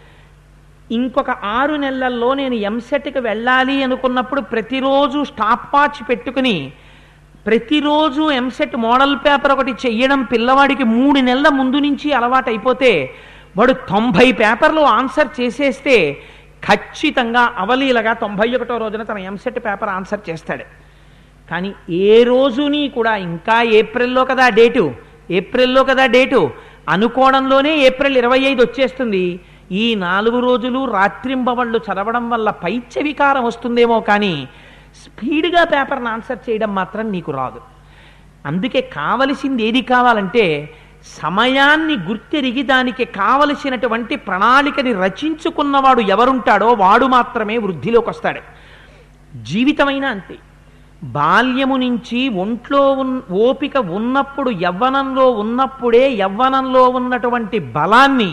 ఇంకొక ఆరు నెలల్లో నేను ఎంసెట్కి వెళ్ళాలి అనుకున్నప్పుడు ప్రతిరోజు స్టాప్ వాచ్ పెట్టుకుని ప్రతిరోజు ఎంసెట్ మోడల్ పేపర్ ఒకటి చెయ్యడం పిల్లవాడికి మూడు నెలల ముందు నుంచి అలవాటు అయిపోతే వాడు తొంభై పేపర్లు ఆన్సర్ చేసేస్తే ఖచ్చితంగా అవలీలగా తొంభై ఒకటో రోజున తన ఎంసెట్ పేపర్ ఆన్సర్ చేస్తాడు కానీ ఏ రోజుని కూడా ఇంకా ఏప్రిల్లో కదా డేటు ఏప్రిల్లో కదా డేటు అనుకోవడంలోనే ఏప్రిల్ ఇరవై ఐదు వచ్చేస్తుంది ఈ నాలుగు రోజులు రాత్రింబవళ్ళు చదవడం వల్ల పైత్య వికారం వస్తుందేమో కానీ స్పీడ్గా పేపర్ని ఆన్సర్ చేయడం మాత్రం నీకు రాదు అందుకే కావలసింది ఏది కావాలంటే సమయాన్ని గుర్తెరిగి దానికి కావలసినటువంటి ప్రణాళికని రచించుకున్నవాడు ఎవరుంటాడో వాడు మాత్రమే వృద్ధిలోకి వస్తాడు జీవితమైనా అంతే బాల్యము నుంచి ఒంట్లో ఉన్ ఓపిక ఉన్నప్పుడు యవ్వనంలో ఉన్నప్పుడే యవ్వనంలో ఉన్నటువంటి బలాన్ని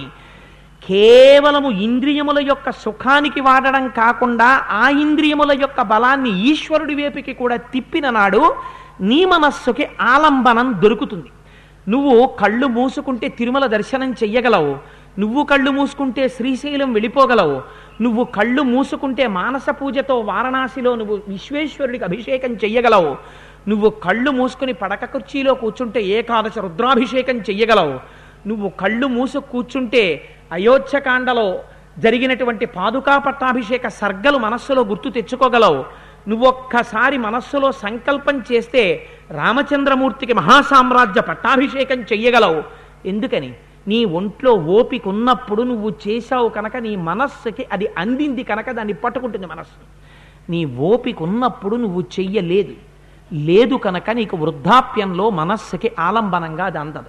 కేవలము ఇంద్రియముల యొక్క సుఖానికి వాడడం కాకుండా ఆ ఇంద్రియముల యొక్క బలాన్ని ఈశ్వరుడి వైపుకి కూడా తిప్పిన నాడు నీ మనస్సుకి ఆలంబనం దొరుకుతుంది నువ్వు కళ్ళు మూసుకుంటే తిరుమల దర్శనం చెయ్యగలవు నువ్వు కళ్ళు మూసుకుంటే శ్రీశైలం వెళ్ళిపోగలవు నువ్వు కళ్ళు మూసుకుంటే మానస పూజతో వారణాసిలో నువ్వు విశ్వేశ్వరుడికి అభిషేకం చెయ్యగలవు నువ్వు కళ్ళు మూసుకుని పడక కుర్చీలో కూర్చుంటే ఏకాదశ రుద్రాభిషేకం చెయ్యగలవు నువ్వు కళ్ళు మూసు కూర్చుంటే అయోధ్యకాండలో జరిగినటువంటి పాదుకా పట్టాభిషేక సర్గలు మనస్సులో గుర్తు తెచ్చుకోగలవు నువ్వొక్కసారి మనస్సులో సంకల్పం చేస్తే రామచంద్రమూర్తికి మహాసామ్రాజ్య పట్టాభిషేకం చెయ్యగలవు ఎందుకని నీ ఒంట్లో ఓపిక ఉన్నప్పుడు నువ్వు చేశావు కనుక నీ మనస్సుకి అది అందింది కనుక దాన్ని పట్టుకుంటుంది మనస్సు నీ ఓపిక ఉన్నప్పుడు నువ్వు చెయ్యలేదు లేదు కనుక నీకు వృద్ధాప్యంలో మనస్సుకి ఆలంబనంగా అది అందదు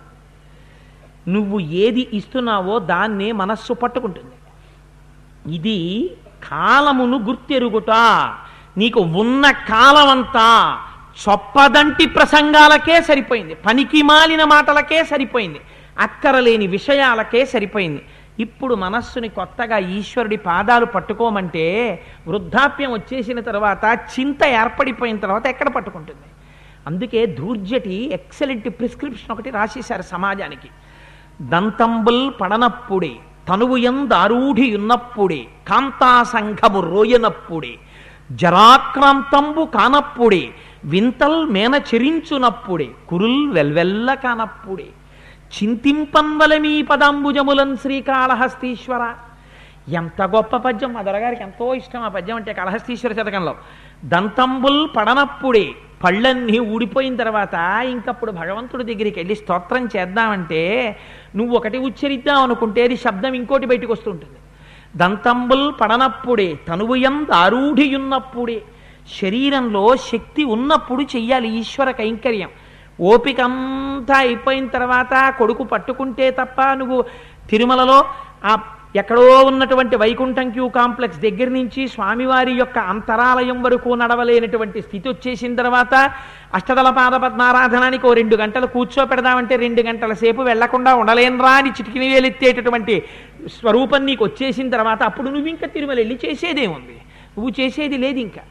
నువ్వు ఏది ఇస్తున్నావో దాన్నే మనస్సు పట్టుకుంటుంది ఇది కాలమును గుర్తెరుగుట నీకు ఉన్న కాలమంతా చొప్పదంటి ప్రసంగాలకే సరిపోయింది పనికి మాలిన మాటలకే సరిపోయింది అక్కరలేని విషయాలకే సరిపోయింది ఇప్పుడు మనస్సుని కొత్తగా ఈశ్వరుడి పాదాలు పట్టుకోమంటే వృద్ధాప్యం వచ్చేసిన తర్వాత చింత ఏర్పడిపోయిన తర్వాత ఎక్కడ పట్టుకుంటుంది అందుకే ధూర్జటి ఎక్సలెంట్ ప్రిస్క్రిప్షన్ ఒకటి రాసేశారు సమాజానికి దంతంబుల్ పడనప్పుడే తనువు ఎందారూఢియున్నప్పుడే కాంతాసంఘము రోయనప్పుడే జరాక్రాంతంబు కానప్పుడే వింతల్ మేన చెరించునప్పుడే కురుల్ వెల్వెల్ల కానప్పుడే చింతింపన్వలమీ పదాంబుజములన్ శ్రీకాళహస్తీశ్వర ఎంత గొప్ప పద్యం మా దొరగారికి ఎంతో ఇష్టం ఆ పద్యం అంటే కాళహస్తీశ్వర శతకంలో దంతంబుల్ పడనప్పుడే పళ్ళన్నీ ఊడిపోయిన తర్వాత ఇంకప్పుడు భగవంతుడి దగ్గరికి వెళ్ళి స్తోత్రం చేద్దామంటే నువ్వు ఒకటి ఉచ్చరిద్దాం అనుకుంటే అది శబ్దం ఇంకోటి బయటకు వస్తుంటుంది దంతంబుల్ పడనప్పుడే తనువుయం దారూఢియున్నప్పుడే శరీరంలో శక్తి ఉన్నప్పుడు చెయ్యాలి ఈశ్వర కైంకర్యం ఓపిక అంతా అయిపోయిన తర్వాత కొడుకు పట్టుకుంటే తప్ప నువ్వు తిరుమలలో ఆ ఎక్కడో ఉన్నటువంటి వైకుంఠం క్యూ కాంప్లెక్స్ దగ్గర నుంచి స్వామివారి యొక్క అంతరాలయం వరకు నడవలేనటువంటి స్థితి వచ్చేసిన తర్వాత అష్టదళ పాద పద్మారాధనానికి ఓ రెండు గంటలు కూర్చోపెడదామంటే రెండు గంటల సేపు వెళ్లకుండా ఉండలేనరా అని చిటికిని వేలెత్తేటటువంటి స్వరూపం నీకు వచ్చేసిన తర్వాత అప్పుడు నువ్వు ఇంకా తిరుమల వెళ్ళి చేసేదేముంది నువ్వు చేసేది లేదు ఇంకా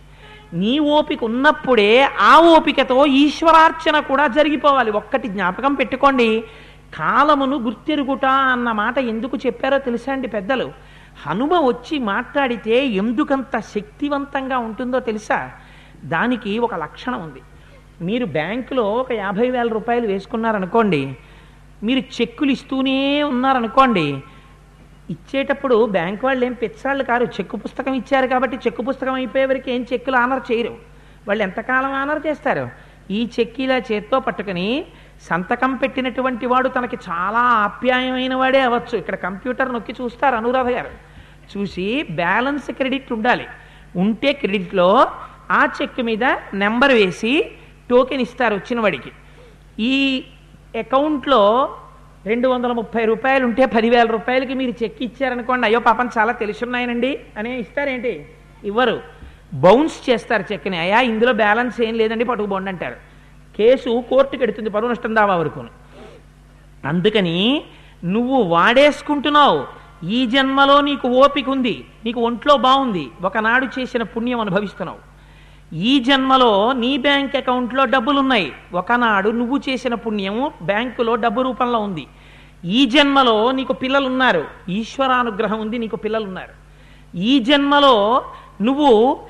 నీ ఓపిక ఉన్నప్పుడే ఆ ఓపికతో ఈశ్వరార్చన కూడా జరిగిపోవాలి ఒక్కటి జ్ఞాపకం పెట్టుకోండి కాలమును గుర్తెరుగుట అన్న మాట ఎందుకు చెప్పారో తెలుసా అండి పెద్దలు హనుమ వచ్చి మాట్లాడితే ఎందుకంత శక్తివంతంగా ఉంటుందో తెలుసా దానికి ఒక లక్షణం ఉంది మీరు బ్యాంకులో ఒక యాభై వేల రూపాయలు వేసుకున్నారనుకోండి మీరు చెక్కులు ఇస్తూనే ఉన్నారనుకోండి ఇచ్చేటప్పుడు బ్యాంక్ వాళ్ళు ఏం పిచ్చాళ్ళు కారు చెక్కు పుస్తకం ఇచ్చారు కాబట్టి చెక్కు పుస్తకం అయిపోయే వరకు ఏం చెక్కులు ఆనర్ చేయరు వాళ్ళు ఎంతకాలం ఆనర్ చేస్తారు ఈ చెక్కి ఇలా చేత్తో పట్టుకుని సంతకం పెట్టినటువంటి వాడు తనకి చాలా ఆప్యాయమైన వాడే అవ్వచ్చు ఇక్కడ కంప్యూటర్ నొక్కి చూస్తారు అనురాధ గారు చూసి బ్యాలెన్స్ క్రెడిట్ ఉండాలి ఉంటే క్రెడిట్లో ఆ చెక్ మీద నెంబర్ వేసి టోకెన్ ఇస్తారు వచ్చిన వాడికి ఈ అకౌంట్లో రెండు వందల ముప్పై రూపాయలు ఉంటే పదివేల రూపాయలకి మీరు చెక్ ఇచ్చారనుకోండి అయ్యో పాపం చాలా తెలుసున్నాయనండి అనే ఇస్తారేంటి ఇవ్వరు బౌన్స్ చేస్తారు చెక్ని అయ్యా ఇందులో బ్యాలెన్స్ ఏం లేదండి పట్టుకుపోండి అంటారు కేసు కోర్టుకి ఎడుతుంది పరువు నష్టం దావా వరకు అందుకని నువ్వు వాడేసుకుంటున్నావు ఈ జన్మలో నీకు ఓపిక ఉంది నీకు ఒంట్లో బాగుంది ఒకనాడు చేసిన పుణ్యం అనుభవిస్తున్నావు ఈ జన్మలో నీ బ్యాంక్ అకౌంట్లో డబ్బులున్నాయి ఒకనాడు నువ్వు చేసిన పుణ్యము బ్యాంకులో డబ్బు రూపంలో ఉంది ఈ జన్మలో నీకు పిల్లలు ఉన్నారు ఈశ్వరానుగ్రహం ఉంది నీకు పిల్లలు ఉన్నారు ఈ జన్మలో నువ్వు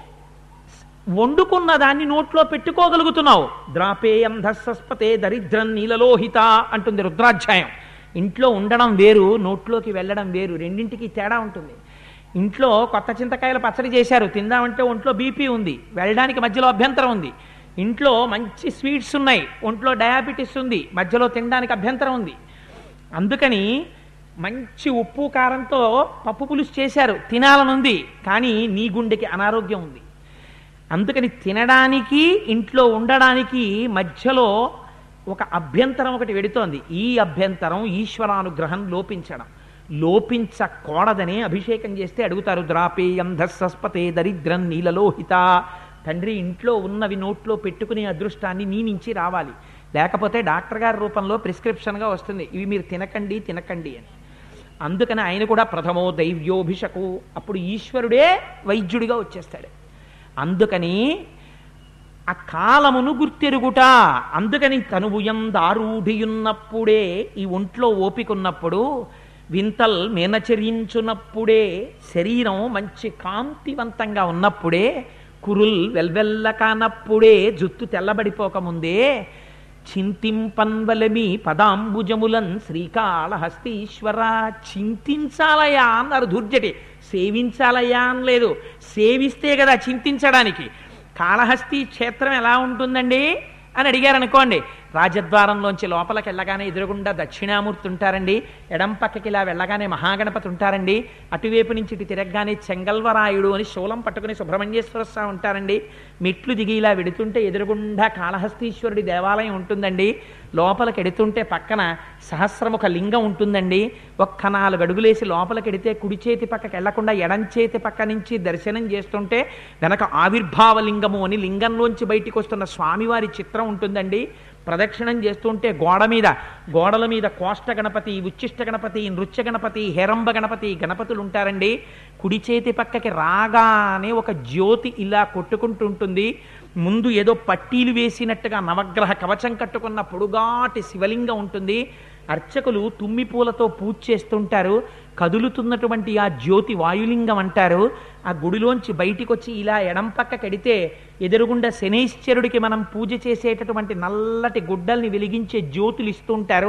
వండుకున్న దాన్ని నోట్లో పెట్టుకోగలుగుతున్నావు ద్రాపేయం ధస్సస్పతే దరిద్రం నీలలోహిత అంటుంది రుద్రాధ్యాయం ఇంట్లో ఉండడం వేరు నోట్లోకి వెళ్ళడం వేరు రెండింటికి తేడా ఉంటుంది ఇంట్లో కొత్త చింతకాయల పచ్చడి చేశారు తిందామంటే ఒంట్లో బీపీ ఉంది వెళ్ళడానికి మధ్యలో అభ్యంతరం ఉంది ఇంట్లో మంచి స్వీట్స్ ఉన్నాయి ఒంట్లో డయాబెటీస్ ఉంది మధ్యలో తినడానికి అభ్యంతరం ఉంది అందుకని మంచి ఉప్పు కారంతో పప్పు పులుసు చేశారు తినాలనుంది కానీ నీ గుండెకి అనారోగ్యం ఉంది అందుకని తినడానికి ఇంట్లో ఉండడానికి మధ్యలో ఒక అభ్యంతరం ఒకటి వెడుతోంది ఈ అభ్యంతరం ఈశ్వరానుగ్రహం లోపించడం లోపించకూడదని అభిషేకం చేస్తే అడుగుతారు ద్రాపేయం ధస్సస్పతే దరిద్రం నీలలోహిత తండ్రి ఇంట్లో ఉన్నవి నోట్లో పెట్టుకునే అదృష్టాన్ని నీ నుంచి రావాలి లేకపోతే డాక్టర్ గారి రూపంలో ప్రిస్క్రిప్షన్గా వస్తుంది ఇవి మీరు తినకండి తినకండి అని అందుకని ఆయన కూడా ప్రథమో దైవ్యోభిషకు అప్పుడు ఈశ్వరుడే వైద్యుడిగా వచ్చేస్తాడు అందుకని ఆ కాలమును గుర్తెరుగుట అందుకని తనువుయం దారూఢియున్నప్పుడే ఈ ఒంట్లో ఓపికన్నప్పుడు వింతల్ మేనచరించున్నప్పుడే శరీరం మంచి కాంతివంతంగా ఉన్నప్పుడే కురుల్ వెల్వెల్ల కానప్పుడే జుత్తు తెల్లబడిపోకముందే చింతింపన్వలమి పదాంబుజములన్ శ్రీకాళహస్తీశ్వర చింతించాలయా అన్నారు దుర్జటి సేవించాలయా అని లేదు సేవిస్తే కదా చింతించడానికి కాళహస్తి క్షేత్రం ఎలా ఉంటుందండి అని అడిగారు అనుకోండి రాజద్వారంలోంచి లోపలికి వెళ్ళగానే ఎదురుగుండా దక్షిణామూర్తి ఉంటారండి ఎడం పక్కకి ఇలా వెళ్ళగానే మహాగణపతి ఉంటారండి అటువైపు నుంచి ఇటు తిరగగానే చెంగల్వరాయుడు అని శూలం పట్టుకుని సుబ్రహ్మణ్యేశ్వర స్వామి ఉంటారండి మెట్లు దిగి ఇలా వెడుతుంటే ఎదురుగుండా కాళహస్తీశ్వరుడి దేవాలయం ఉంటుందండి లోపలికి ఎడుతుంటే పక్కన సహస్రముఖ లింగం ఉంటుందండి ఒక్క నాలుగు అడుగులేసి లోపలికి ఎడితే కుడి చేతి పక్కకి వెళ్లకుండా ఎడం చేతి పక్క నుంచి దర్శనం చేస్తుంటే వెనక ఆవిర్భావ లింగము అని లింగంలోంచి బయటికి వస్తున్న స్వామివారి చిత్రం ఉంటుందండి ప్రదక్షిణం చేస్తుంటే గోడ మీద గోడల మీద కోష్ట గణపతి ఉచ్చిష్ట గణపతి నృత్య గణపతి హేరంబ గణపతి గణపతులు ఉంటారండి కుడి చేతి పక్కకి రాగానే ఒక జ్యోతి ఇలా కొట్టుకుంటుంటుంది ముందు ఏదో పట్టీలు వేసినట్టుగా నవగ్రహ కవచం కట్టుకున్న పొడుగాటి శివలింగం ఉంటుంది అర్చకులు తుమ్మి పూలతో పూజ చేస్తుంటారు కదులుతున్నటువంటి ఆ జ్యోతి వాయులింగం అంటారు ఆ గుడిలోంచి బయటికి వచ్చి ఇలా ఎడం పక్క కడితే ఎదురుగుండా శనైశ్చరుడికి మనం పూజ చేసేటటువంటి నల్లటి గుడ్డల్ని వెలిగించే జ్యోతులు ఇస్తుంటారు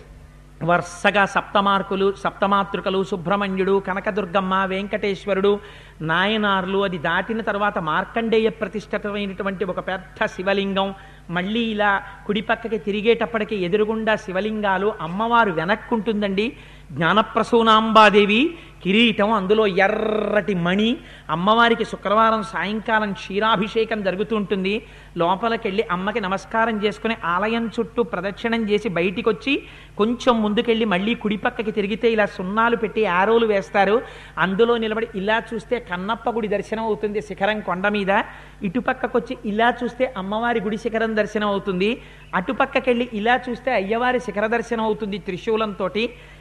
వరుసగా సప్తమార్కులు సప్తమాతృకలు సుబ్రహ్మణ్యుడు కనకదుర్గమ్మ వెంకటేశ్వరుడు నాయనార్లు అది దాటిన తర్వాత మార్కండేయ ప్రతిష్ఠితమైనటువంటి ఒక పెద్ద శివలింగం మళ్ళీ ఇలా కుడి పక్కకి తిరిగేటప్పటికి ఎదురుగుండా శివలింగాలు అమ్మవారు వెనక్కుంటుందండి జ్ఞానప్రసూనాంబాదేవి కిరీటం అందులో ఎర్రటి మణి అమ్మవారికి శుక్రవారం సాయంకాలం క్షీరాభిషేకం జరుగుతుంటుంది లోపలికి వెళ్ళి అమ్మకి నమస్కారం చేసుకుని ఆలయం చుట్టూ ప్రదక్షిణం చేసి బయటికి వచ్చి కొంచెం ముందుకెళ్ళి మళ్ళీ కుడి పక్కకి తిరిగితే ఇలా సున్నాలు పెట్టి ఆరోలు వేస్తారు అందులో నిలబడి ఇలా చూస్తే కన్నప్ప గుడి దర్శనం అవుతుంది శిఖరం కొండ మీద ఇటుపక్కకు వచ్చి ఇలా చూస్తే అమ్మవారి గుడి శిఖరం దర్శనం అవుతుంది అటుపక్కకెళ్ళి ఇలా చూస్తే అయ్యవారి శిఖర దర్శనం అవుతుంది త్రిశూలంతో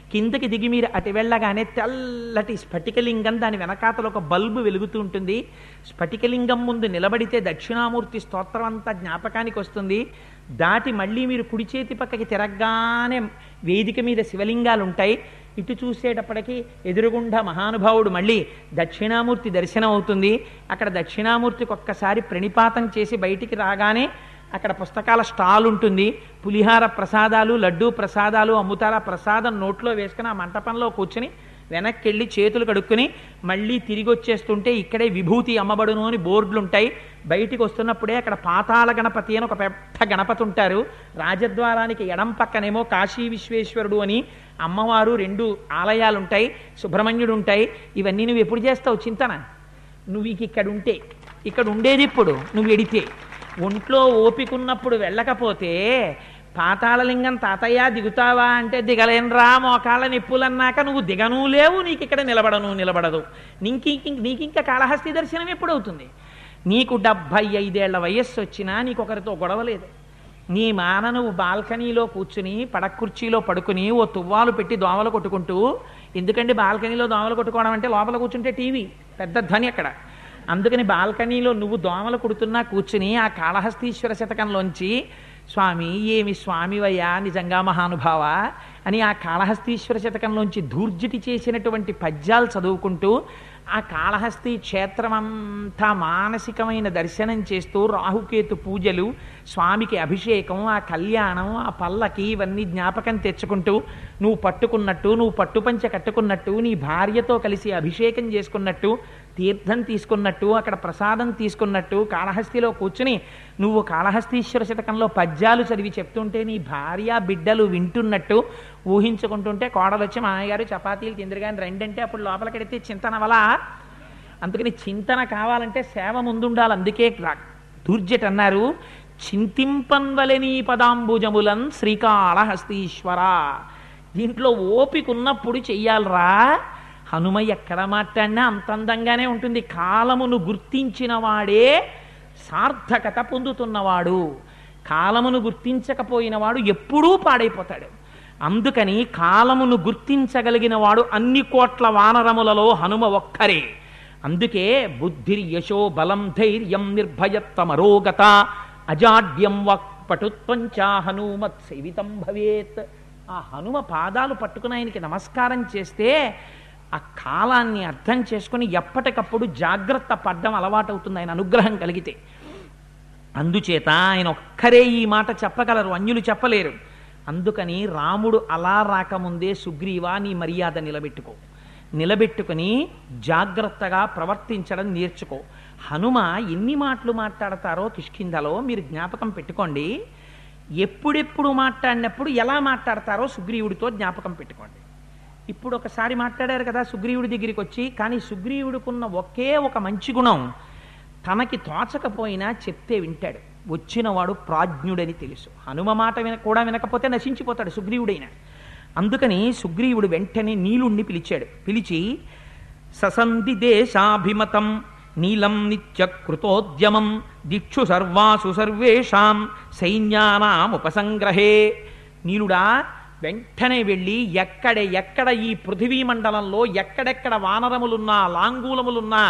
కిందకి దిగి మీరు అటు వెళ్ళగానే తెల్లటి స్ఫటికలింగం దాని వెనకాతల ఒక బల్బు వెలుగుతూ ఉంటుంది స్ఫటికలింగం ముందు నిలబడితే దక్షిణామూర్తి స్తోత్రం అంతా జ్ఞాపకానికి వస్తుంది దాటి మళ్ళీ మీరు కుడి చేతి పక్కకి తిరగగానే వేదిక మీద శివలింగాలు ఉంటాయి ఇటు చూసేటప్పటికి ఎదురుగుండా మహానుభావుడు మళ్ళీ దక్షిణామూర్తి దర్శనం అవుతుంది అక్కడ దక్షిణామూర్తికి ఒక్కసారి ప్రణిపాతం చేసి బయటికి రాగానే అక్కడ పుస్తకాల స్టాల్ ఉంటుంది పులిహార ప్రసాదాలు లడ్డూ ప్రసాదాలు అమ్ముతారు ఆ ప్రసాదం నోట్లో వేసుకుని ఆ మంటపంలో కూర్చుని వెనక్కి వెళ్ళి చేతులు కడుక్కుని మళ్ళీ తిరిగి వచ్చేస్తుంటే ఇక్కడే విభూతి అమ్మబడును అని బోర్డులు ఉంటాయి బయటికి వస్తున్నప్పుడే అక్కడ పాతాళ గణపతి అని ఒక పెద్ద గణపతి ఉంటారు రాజద్వారానికి ఎడం పక్కనేమో కాశీ విశ్వేశ్వరుడు అని అమ్మవారు రెండు ఆలయాలు ఉంటాయి సుబ్రహ్మణ్యుడు ఉంటాయి ఇవన్నీ నువ్వు ఎప్పుడు చేస్తావు చింతన నువ్వు ఇక ఇక్కడ ఉంటే ఇక్కడ ఉండేది ఇప్పుడు నువ్వు ఎడితే ఒంట్లో ఓపికున్నప్పుడు వెళ్ళకపోతే పాతాళలింగం తాతయ్య దిగుతావా అంటే దిగలేనరా మోకాళ్ళ నిప్పులన్నాక నువ్వు దిగను లేవు నీకు ఇక్కడ నిలబడను నిలబడదు నీకు నీకింక కాళహస్తి దర్శనం ఎప్పుడవుతుంది నీకు డెబ్భై ఐదేళ్ల వయస్సు వచ్చినా నీకు ఒకరితో గొడవ లేదు నీ మాన నువ్వు బాల్కనీలో కూర్చుని పడక కుర్చీలో పడుకుని ఓ తువ్వాలు పెట్టి దోమలు కొట్టుకుంటూ ఎందుకండి బాల్కనీలో దోమలు కొట్టుకోవడం అంటే లోపల కూర్చుంటే టీవీ పెద్ద ధ్వని అక్కడ అందుకని బాల్కనీలో నువ్వు దోమలు కుడుతున్నా కూర్చుని ఆ కాళహస్తీశ్వర శతకంలోంచి స్వామి ఏమి స్వామివయ్యా నిజంగా మహానుభావ అని ఆ కాళహస్తీశ్వర శతకంలోంచి ధూర్జటి చేసినటువంటి పద్యాలు చదువుకుంటూ ఆ కాళహస్తి క్షేత్రం అంతా మానసికమైన దర్శనం చేస్తూ రాహుకేతు పూజలు స్వామికి అభిషేకం ఆ కళ్యాణం ఆ పల్లకి ఇవన్నీ జ్ఞాపకం తెచ్చుకుంటూ నువ్వు పట్టుకున్నట్టు నువ్వు పట్టుపంచ కట్టుకున్నట్టు నీ భార్యతో కలిసి అభిషేకం చేసుకున్నట్టు తీర్థం తీసుకున్నట్టు అక్కడ ప్రసాదం తీసుకున్నట్టు కాళహస్తిలో కూర్చుని నువ్వు కాళహస్తీశ్వర శతకంలో పద్యాలు చదివి చెప్తుంటే నీ భార్య బిడ్డలు వింటున్నట్టు ఊహించుకుంటుంటే కోడలు వచ్చి మా అయ్యగారు చపాతీలు తిందిరిగాని రెండంటే అప్పుడు లోపలికెడితే చింతన వలా అందుకని చింతన కావాలంటే సేవ ముందుండాలి అందుకే దూర్జట్ అన్నారు చింతింపన్వలని పదాంబుజములన్ శ్రీకాళహస్తీశ్వర దీంట్లో ఓపిక ఉన్నప్పుడు చెయ్యాలరా హనుమ ఎక్కడ మాట్లాడినా అంత అందంగానే ఉంటుంది కాలమును గుర్తించిన వాడే సార్థకత పొందుతున్నవాడు కాలమును గుర్తించకపోయిన వాడు ఎప్పుడూ పాడైపోతాడు అందుకని కాలమును గుర్తించగలిగిన వాడు అన్ని కోట్ల వానరములలో హనుమ ఒక్కరే అందుకే బుద్ధిర్ యశో బలం ధైర్యం నిర్భయత్వమరోగత అజాడ్యం వక్పటుత్వంచ హనుమత్ సేవితం భవేత్ ఆ హనుమ పాదాలు పట్టుకుని ఆయనకి నమస్కారం చేస్తే ఆ కాలాన్ని అర్థం చేసుకుని ఎప్పటికప్పుడు జాగ్రత్త పడ్డం అలవాటవుతుంది ఆయన అనుగ్రహం కలిగితే అందుచేత ఆయన ఒక్కరే ఈ మాట చెప్పగలరు అన్యులు చెప్పలేరు అందుకని రాముడు అలా రాకముందే సుగ్రీవా నీ మర్యాద నిలబెట్టుకో నిలబెట్టుకుని జాగ్రత్తగా ప్రవర్తించడం నేర్చుకో హనుమ ఎన్ని మాటలు మాట్లాడతారో కిష్కింధలో మీరు జ్ఞాపకం పెట్టుకోండి ఎప్పుడెప్పుడు మాట్లాడినప్పుడు ఎలా మాట్లాడతారో సుగ్రీవుడితో జ్ఞాపకం పెట్టుకోండి ఇప్పుడు ఒకసారి మాట్లాడారు కదా సుగ్రీవుడి దగ్గరికి వచ్చి కానీ సుగ్రీవుడికున్న ఒకే ఒక మంచి గుణం తనకి తోచకపోయినా చెప్తే వింటాడు వచ్చినవాడు ప్రాజ్ఞుడని తెలుసు హనుమ మాట విన కూడా వినకపోతే నశించిపోతాడు సుగ్రీవుడైన అందుకని సుగ్రీవుడు వెంటనే నీలుణ్ణి పిలిచాడు పిలిచి ససంధి దేశాభిమతం నీలం నిత్యకృతోద్యమం దిక్షు సర్వాసు సర్వేషాం సైన్యానాముపసంగ్రహే నీలుడా వెంటనే వెళ్ళి ఎక్కడ ఎక్కడ ఈ పృథివీ మండలంలో ఎక్కడెక్కడ వానరములున్నా లాంగూలములున్నా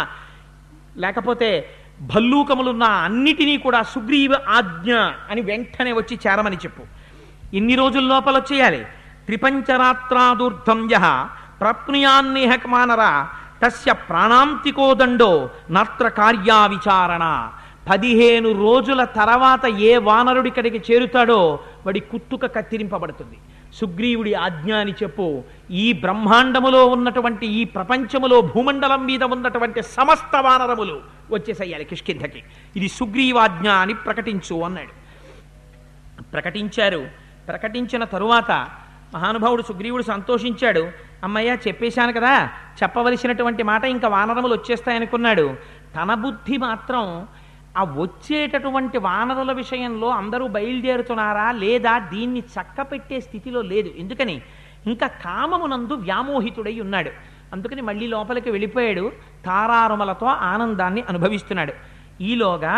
లేకపోతే భల్లూకములున్నా అన్నిటినీ కూడా సుగ్రీవ ఆజ్ఞ అని వెంటనే వచ్చి చేరమని చెప్పు ఎన్ని రోజుల లోపల వచ్చేయాలి త్రిపంచరాత్రాదూర్ధం యహ ప్రప్నుయాన్నేహకమానర తస్య ప్రాణాంతికోదండో నత్ర కార్యా విచారణ పదిహేను రోజుల తర్వాత ఏ వానరుడిక్కడికి చేరుతాడో వాడి కుత్తుక కత్తిరింపబడుతుంది సుగ్రీవుడి ఆజ్ఞ అని చెప్పు ఈ బ్రహ్మాండములో ఉన్నటువంటి ఈ ప్రపంచములో భూమండలం మీద ఉన్నటువంటి సమస్త వానరములు వచ్చేసయ్యాలి కిష్కింధకి ఇది సుగ్రీవాజ్ఞ అని ప్రకటించు అన్నాడు ప్రకటించారు ప్రకటించిన తరువాత మహానుభావుడు సుగ్రీవుడు సంతోషించాడు అమ్మయ్య చెప్పేశాను కదా చెప్పవలసినటువంటి మాట ఇంకా వానరములు వచ్చేస్తాయనుకున్నాడు తన బుద్ధి మాత్రం ఆ వచ్చేటటువంటి వానరుల విషయంలో అందరూ బయలుదేరుతున్నారా లేదా దీన్ని చక్కపెట్టే స్థితిలో లేదు ఎందుకని ఇంకా కామమునందు వ్యామోహితుడై ఉన్నాడు అందుకని మళ్ళీ లోపలికి వెళ్ళిపోయాడు తారారుమలతో ఆనందాన్ని అనుభవిస్తున్నాడు ఈలోగా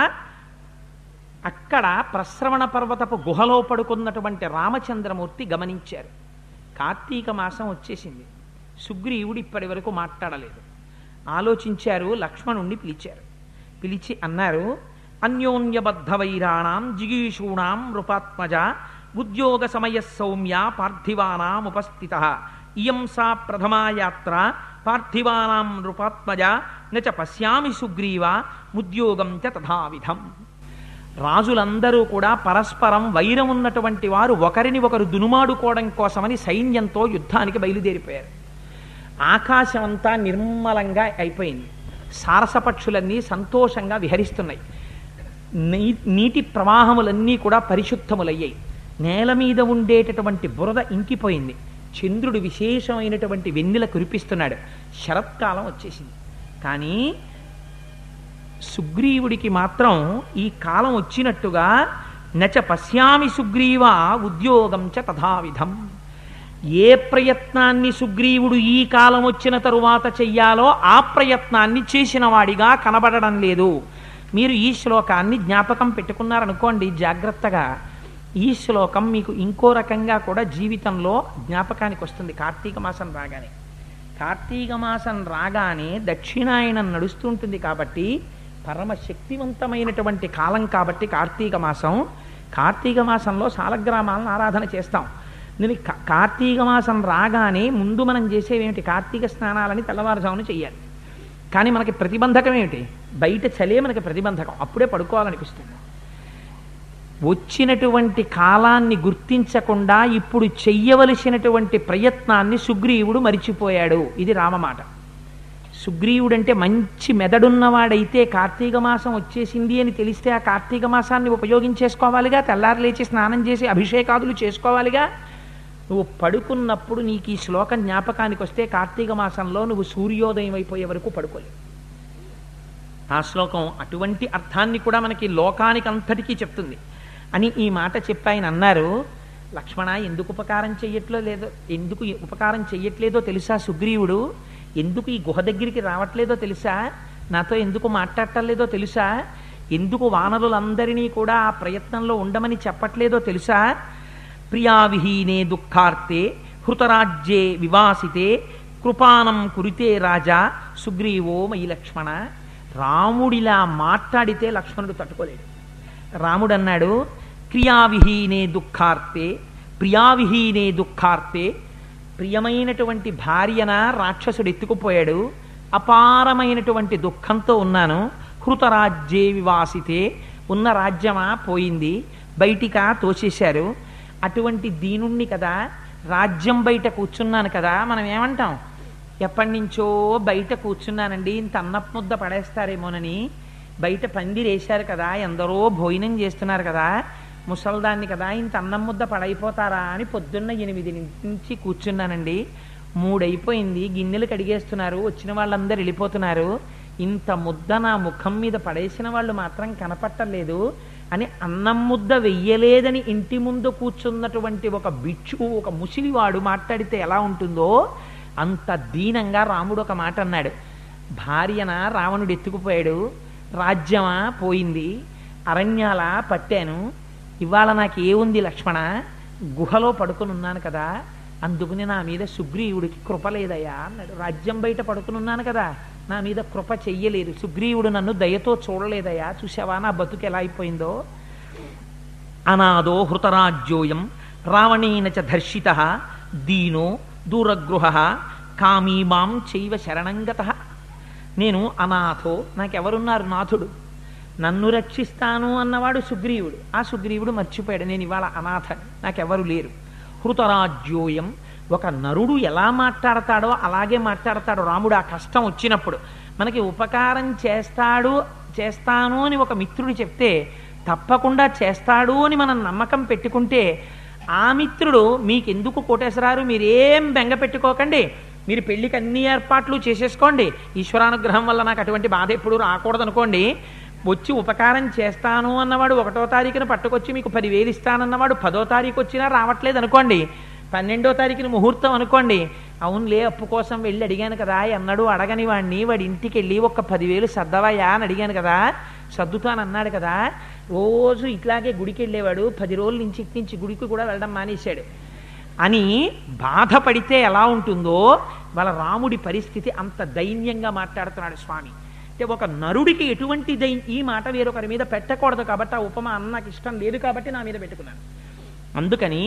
అక్కడ ప్రశ్రవణ పర్వతపు గుహలో పడుకున్నటువంటి రామచంద్రమూర్తి గమనించారు కార్తీక మాసం వచ్చేసింది సుగ్రీవుడు ఇప్పటి వరకు మాట్లాడలేదు ఆలోచించారు లక్ష్మణుణ్ణి పిలిచారు పిలిచి అన్నారు అన్యోన్యబద్ధ వైరాణం జిగీషూణాం నృపాత్మజ ఉద్యోగ సమయ సౌమ్య పార్థివానాం ఉపస్థిత ఇయం సా ప్రథమా యాత్ర పార్థివానాం నృపాత్మజ నచ పశ్యామి సుగ్రీవ ఉద్యోగం చ తథావిధం రాజులందరూ కూడా పరస్పరం వైరం ఉన్నటువంటి వారు ఒకరిని ఒకరు దునుమాడుకోవడం కోసమని సైన్యంతో యుద్ధానికి బయలుదేరిపోయారు ఆకాశం అంతా నిర్మలంగా అయిపోయింది సారసపక్షులన్నీ సంతోషంగా విహరిస్తున్నాయి నీ నీటి ప్రవాహములన్నీ కూడా పరిశుద్ధములయ్యాయి నేల మీద ఉండేటటువంటి బురద ఇంకిపోయింది చంద్రుడు విశేషమైనటువంటి వెన్నెల కురిపిస్తున్నాడు శరత్కాలం వచ్చేసింది కానీ సుగ్రీవుడికి మాత్రం ఈ కాలం వచ్చినట్టుగా నచ పశ్యామి సుగ్రీవ ఉద్యోగం చ తథావిధం ఏ ప్రయత్నాన్ని సుగ్రీవుడు ఈ కాలం వచ్చిన తరువాత చెయ్యాలో ఆ ప్రయత్నాన్ని చేసిన వాడిగా కనబడడం లేదు మీరు ఈ శ్లోకాన్ని జ్ఞాపకం పెట్టుకున్నారనుకోండి జాగ్రత్తగా ఈ శ్లోకం మీకు ఇంకో రకంగా కూడా జీవితంలో జ్ఞాపకానికి వస్తుంది కార్తీక మాసం రాగానే కార్తీక మాసం రాగానే దక్షిణాయనం నడుస్తుంటుంది కాబట్టి పరమ శక్తివంతమైనటువంటి కాలం కాబట్టి కార్తీక మాసం కార్తీక మాసంలో సాలగ్రామాలను ఆరాధన చేస్తాం దీని కా- కార్తీక మాసం రాగానే ముందు మనం చేసేవేమిటి కార్తీక స్నానాలని తెల్లవారుజామున చెయ్యాలి కానీ మనకి ప్రతిబంధకం ఏమిటి బయట చలే మనకి ప్రతిబంధకం అప్పుడే పడుకోవాలనిపిస్తుంది వచ్చినటువంటి కాలాన్ని గుర్తించకుండా ఇప్పుడు చెయ్యవలసినటువంటి ప్రయత్నాన్ని సుగ్రీవుడు మరిచిపోయాడు ఇది రామమాట సుగ్రీవుడంటే మంచి మెదడున్నవాడైతే కార్తీక మాసం వచ్చేసింది అని తెలిస్తే ఆ కార్తీక మాసాన్ని ఉపయోగించేసుకోవాలిగా తెల్లారి లేచి స్నానం చేసి అభిషేకాదులు చేసుకోవాలిగా నువ్వు పడుకున్నప్పుడు నీకు ఈ శ్లోకం జ్ఞాపకానికి వస్తే కార్తీక మాసంలో నువ్వు సూర్యోదయం అయిపోయే వరకు పడుకోలేవు ఆ శ్లోకం అటువంటి అర్థాన్ని కూడా మనకి లోకానికి అంతటికీ చెప్తుంది అని ఈ మాట చెప్పి ఆయన అన్నారు లక్ష్మణ ఎందుకు ఉపకారం చెయ్యట్లో లేదో ఎందుకు ఈ ఉపకారం చెయ్యట్లేదో తెలుసా సుగ్రీవుడు ఎందుకు ఈ గుహ దగ్గరికి రావట్లేదో తెలుసా నాతో ఎందుకు మాట్లాడటలేదో తెలుసా ఎందుకు వానరులందరినీ కూడా ఆ ప్రయత్నంలో ఉండమని చెప్పట్లేదో తెలుసా ప్రియావిహీనే దుఃఖార్తే హృతరాజ్యే వివాసితే కృపానం కురితే రాజా సుగ్రీవో మయి లక్ష్మణ రాముడిలా మాట్లాడితే లక్ష్మణుడు తట్టుకోలేడు రాముడు అన్నాడు క్రియావిహీనే దుఃఖార్తే ప్రియావిహీనే దుఃఖార్తే ప్రియమైనటువంటి భార్యన రాక్షసుడు ఎత్తుకుపోయాడు అపారమైనటువంటి దుఃఖంతో ఉన్నాను హృతరాజ్యే వివాసితే ఉన్న రాజ్యమా పోయింది బయటికా తోచేశారు అటువంటి దీనుణ్ణి కదా రాజ్యం బయట కూర్చున్నాను కదా మనం ఏమంటాం ఎప్పటి నుంచో బయట కూర్చున్నానండి ఇంత అన్నపు ముద్ద పడేస్తారేమోనని బయట పందిరేశారు కదా ఎందరో భోజనం చేస్తున్నారు కదా ముసల్దాన్ని కదా ఇంత అన్నం ముద్ద పడైపోతారా అని పొద్దున్న ఎనిమిది నుంచి కూర్చున్నానండి మూడైపోయింది గిన్నెలు కడిగేస్తున్నారు వచ్చిన వాళ్ళందరూ వెళ్ళిపోతున్నారు ఇంత ముద్ద నా ముఖం మీద పడేసిన వాళ్ళు మాత్రం కనపట్టలేదు అని అన్నం ముద్ద వెయ్యలేదని ఇంటి ముందు కూర్చున్నటువంటి ఒక బిచ్చు ఒక ముసిలివాడు మాట్లాడితే ఎలా ఉంటుందో అంత దీనంగా రాముడు ఒక మాట అన్నాడు భార్యన రావణుడు ఎత్తుకుపోయాడు రాజ్యమా పోయింది అరణ్యాల పట్టాను ఇవాళ నాకు ఏముంది లక్ష్మణ గుహలో పడుకుని ఉన్నాను కదా అందుకుని నా మీద సుగ్రీవుడికి కృప లేదయ్యా అన్నాడు రాజ్యం బయట పడుకుని ఉన్నాను కదా నా మీద కృప చెయ్యలేదు సుగ్రీవుడు నన్ను దయతో చూడలేదయ్యా చూసావా నా బతుకు ఎలా అయిపోయిందో అనాదో హృతరాజ్యోయం రావణేన చ ధర్షిత దీనో దూరగృహ కామీమాం చైవ శరణంగత నేను అనాథో నాకెవరున్నారు నాథుడు నన్ను రక్షిస్తాను అన్నవాడు సుగ్రీవుడు ఆ సుగ్రీవుడు మర్చిపోయాడు నేను ఇవాళ అనాథ నాకెవరు లేరు హృతరాజ్యోయం ఒక నరుడు ఎలా మాట్లాడతాడో అలాగే మాట్లాడతాడు రాముడు ఆ కష్టం వచ్చినప్పుడు మనకి ఉపకారం చేస్తాడు చేస్తాను అని ఒక మిత్రుడు చెప్తే తప్పకుండా చేస్తాడు అని మనం నమ్మకం పెట్టుకుంటే ఆ మిత్రుడు మీకెందుకు కోటేశ్వరారు మీరేం బెంగ పెట్టుకోకండి మీరు పెళ్లికి అన్ని ఏర్పాట్లు చేసేసుకోండి ఈశ్వరానుగ్రహం వల్ల నాకు అటువంటి బాధ ఎప్పుడు రాకూడదు అనుకోండి వచ్చి ఉపకారం చేస్తాను అన్నవాడు ఒకటో తారీఖున పట్టుకొచ్చి మీకు పదివేలు ఇస్తానన్నవాడు పదో తారీఖు వచ్చినా రావట్లేదు అనుకోండి పన్నెండో తారీఖున ముహూర్తం అనుకోండి అవునులే అప్పు కోసం వెళ్ళి అడిగాను కదా అన్నాడు అడగని వాడిని వాడి ఇంటికి వెళ్ళి ఒక్క పదివేలు సర్దవయ్యా అని అడిగాను కదా సర్దుతానన్నాడు కదా రోజు ఇట్లాగే గుడికి వెళ్ళేవాడు పది రోజుల నుంచి ఇటు నుంచి గుడికి కూడా వెళ్ళడం మానేశాడు అని బాధపడితే ఎలా ఉంటుందో వాళ్ళ రాముడి పరిస్థితి అంత దైన్యంగా మాట్లాడుతున్నాడు స్వామి అంటే ఒక నరుడికి ఎటువంటి దై ఈ మాట వేరొకరి మీద పెట్టకూడదు కాబట్టి ఆ ఉపమ అన్న నాకు ఇష్టం లేదు కాబట్టి నా మీద పెట్టుకున్నాను అందుకని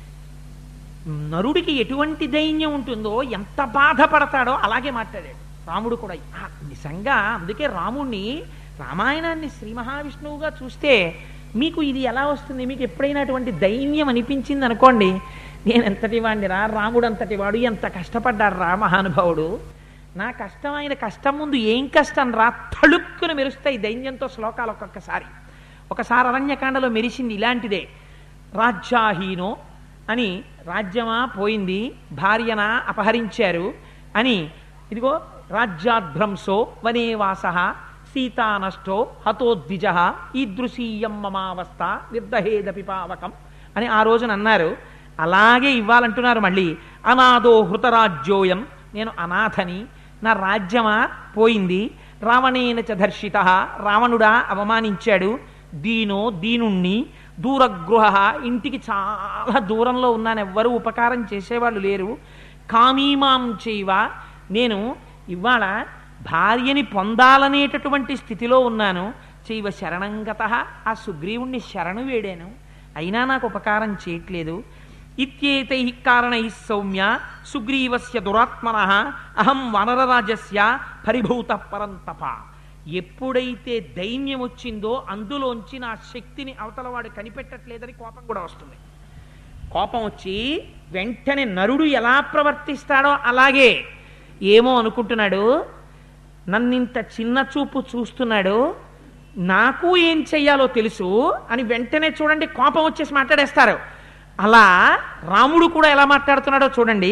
నరుడికి ఎటువంటి దైన్యం ఉంటుందో ఎంత బాధపడతాడో అలాగే మాట్లాడాడు రాముడు కూడా ఆ, నిజంగా అందుకే రాముణ్ణి రామాయణాన్ని శ్రీ మహావిష్ణువుగా చూస్తే మీకు ఇది ఎలా వస్తుంది మీకు ఎప్పుడైనా అటువంటి దైన్యం అనిపించింది అనుకోండి నేను ఎంతటి వాడిరా రాముడు అంతటి వాడు ఎంత కష్టపడ్డాడు రా మహానుభావుడు నా కష్టం ఆయన కష్టం ముందు ఏం కష్టం రా తళుక్కున మెరుస్తాయి దైన్యంతో శ్లోకాలు ఒక్కొక్కసారి ఒకసారి అరణ్యకాండలో మెరిసింది ఇలాంటిదే రాజ్యాహీనో అని రాజ్యమా పోయింది భార్యన అపహరించారు అని ఇదిగో రాజ్యాద్భ్రంశో వనేవాస సీతానష్టో హతోద్విజ ఈదృశీయం మమావస్థ నిర్దహేదపి పావకం అని ఆ రోజున అన్నారు అలాగే ఇవ్వాలంటున్నారు మళ్ళీ అనాథో హృతరాజ్యోయం నేను అనాథని నా రాజ్యమా పోయింది రావణేన చ దర్శిత రావణుడా అవమానించాడు దీనో దీనుణ్ణి దూరగృహ ఇంటికి చాలా దూరంలో ఉన్నాను ఎవ్వరూ ఉపకారం చేసేవాళ్ళు లేరు కామీమాం చేయవ నేను ఇవాళ భార్యని పొందాలనేటటువంటి స్థితిలో ఉన్నాను చైవ శరణంగత ఆ సుగ్రీవుణ్ణి శరణు వేడాను అయినా నాకు ఉపకారం చేయట్లేదు ఇత్యేతై కారణై సౌమ్య సుగ్రీవస్య దురాత్మన అహం వనరరాజస్య పరిభూత పరంతప ఎప్పుడైతే దైన్యం వచ్చిందో అందులోంచి నా శక్తిని అవతలవాడు కనిపెట్టట్లేదని కోపం కూడా వస్తుంది కోపం వచ్చి వెంటనే నరుడు ఎలా ప్రవర్తిస్తాడో అలాగే ఏమో అనుకుంటున్నాడు నన్నింత చిన్న చూపు చూస్తున్నాడు నాకు ఏం చెయ్యాలో తెలుసు అని వెంటనే చూడండి కోపం వచ్చేసి మాట్లాడేస్తారు అలా రాముడు కూడా ఎలా మాట్లాడుతున్నాడో చూడండి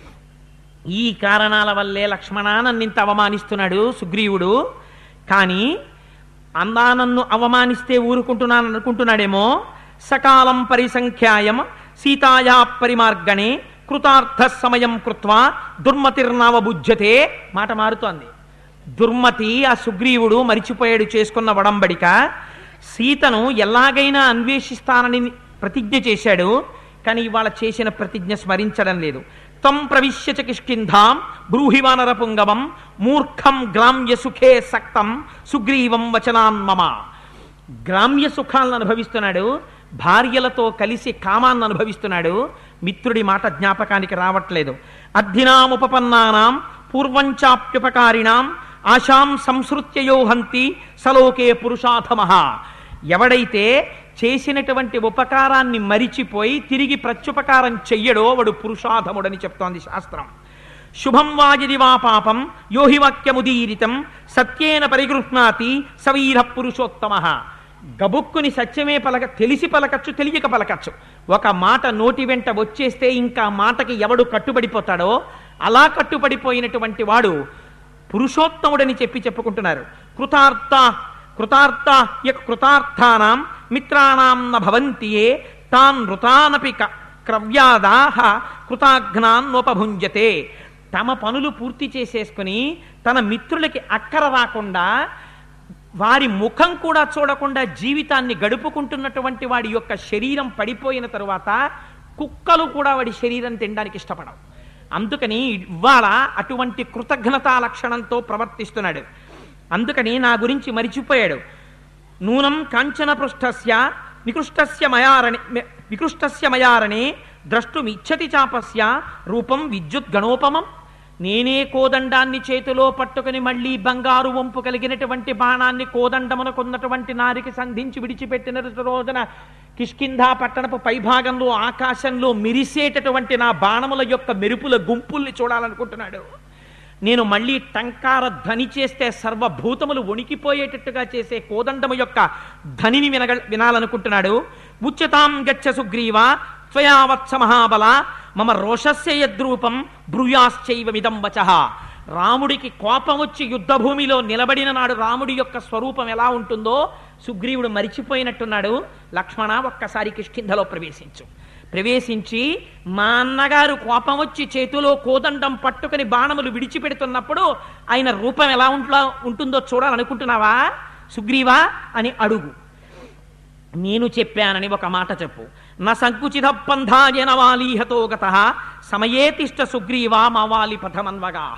ఈ కారణాల వల్లే లక్ష్మణ నన్నింత అవమానిస్తున్నాడు సుగ్రీవుడు కానీ అందా నన్ను అవమానిస్తే ఊరుకుంటున్నాను అనుకుంటున్నాడేమో సకాలం పరిసంఖ్యాయం సీతాయా పరిమార్గణే కృతార్థ సమయం కృత్వా దుర్మతిర్నావబుజ్యతే మాట మారుతోంది దుర్మతి ఆ సుగ్రీవుడు మరిచిపోయాడు చేసుకున్న వడంబడిక సీతను ఎలాగైనా అన్వేషిస్తానని ప్రతిజ్ఞ చేశాడు కానీ ఇవాళ చేసిన ప్రతిజ్ఞ స్మరించడం లేదు తం ప్రవిశ్య చ కిష్కింధాం బ్రూహివానర పుంగవం మూర్ఖం గ్రామ్య సుఖే సక్తం సుగ్రీవం వచనాన్మమ గ్రామ్య సుఖాలను అనుభవిస్తున్నాడు భార్యలతో కలిసి కామాన్ని అనుభవిస్తున్నాడు మిత్రుడి మాట జ్ఞాపకానికి రావట్లేదు అద్ధినాముపపన్నానాం పూర్వంచాప్యుపకారిణాం ఆశాం సంసృత్యయోహంతి సలోకే పురుషాధమః ఎవడైతే చేసినటువంటి ఉపకారాన్ని మరిచిపోయి తిరిగి ప్రత్యుపకారం చెయ్యడో వాడు పురుషాధముడని చెప్తోంది శాస్త్రం శుభం వాజిది వా పాపం యోహి వాక్యముదీరితం సత్యేన పరిగృహ్ణాతి సవీర పురుషోత్తమ గబుక్కుని సత్యమే పలక తెలిసి పలకచ్చు తెలియక పలకచ్చు ఒక మాట నోటి వెంట వచ్చేస్తే ఇంకా మాటకి ఎవడు కట్టుబడిపోతాడో అలా కట్టుబడిపోయినటువంటి వాడు పురుషోత్తముడని చెప్పి చెప్పుకుంటున్నారు కృతార్థ కృతార్థ యక్ కృతార్థానాం మిత్రాణం న భవంతియే తాన్ నృతానపి క- క్రవ్యాదాహ కృతాఘ్నాన్నోపభుంజతే తమ పనులు పూర్తి చేసేసుకుని తన మిత్రులకి అక్కర రాకుండా వారి ముఖం కూడా చూడకుండా జీవితాన్ని గడుపుకుంటున్నటువంటి వాడి యొక్క శరీరం పడిపోయిన తరువాత కుక్కలు కూడా వాడి శరీరం తినడానికి ఇష్టపడవు అందుకని ఇవాళ అటువంటి కృతజ్ఞతా లక్షణంతో ప్రవర్తిస్తున్నాడు అందుకని నా గురించి మరిచిపోయాడు నూనం కాంచన పృష్ఠస్య వికృష్టస్య మయారణి మె- వికృష్టస్య మయారణే ద్రష్టుమిచ్చతి చాపస్య రూపం విద్యుత్ గణోపమం నేనే కోదండాన్ని చేతిలో పట్టుకుని మళ్ళీ బంగారు వంపు కలిగినటువంటి బాణాన్ని కోదండమునకున్నటువంటి నారికి సంధించి విడిచిపెట్టిన రోజున కిష్కింధా పట్టణపు పైభాగంలో ఆకాశంలో మెరిసేటటువంటి నా బాణముల యొక్క మెరుపుల గుంపుల్ని చూడాలనుకుంటున్నాడు నేను మళ్ళీ టంకార ధ్వని చేస్తే సర్వభూతములు వణికిపోయేటట్టుగా చేసే కోదండము యొక్క ధ్వనిని వినగ వినాలనుకుంటున్నాడు ఉచ్యతాం గచ్చ సుగ్రీవ త్వయావత్స మహాబల మమ రోషస్య యద్రూపం బ్రూయాశ్చైవమిదం వచ రాముడికి కోపం వచ్చి యుద్ధభూమిలో నిలబడిన నాడు రాముడి యొక్క స్వరూపం ఎలా ఉంటుందో సుగ్రీవుడు మరిచిపోయినట్టున్నాడు లక్ష్మణ ఒక్కసారి కిష్కింధలో ప్రవేశించు ప్రవేశించి మా అన్నగారు కోపం వచ్చి చేతిలో కోదండం పట్టుకుని బాణములు విడిచిపెడుతున్నప్పుడు ఆయన రూపం ఎలా ఉంట్లా ఉంటుందో చూడాలనుకుంటున్నావా సుగ్రీవా అని అడుగు నేను చెప్పానని ఒక మాట చెప్పు న సంకుచిత పంధాయన వాలీహతో గత సమయే తిష్ట సుగ్రీవా మావాలి పథమన్వగాహ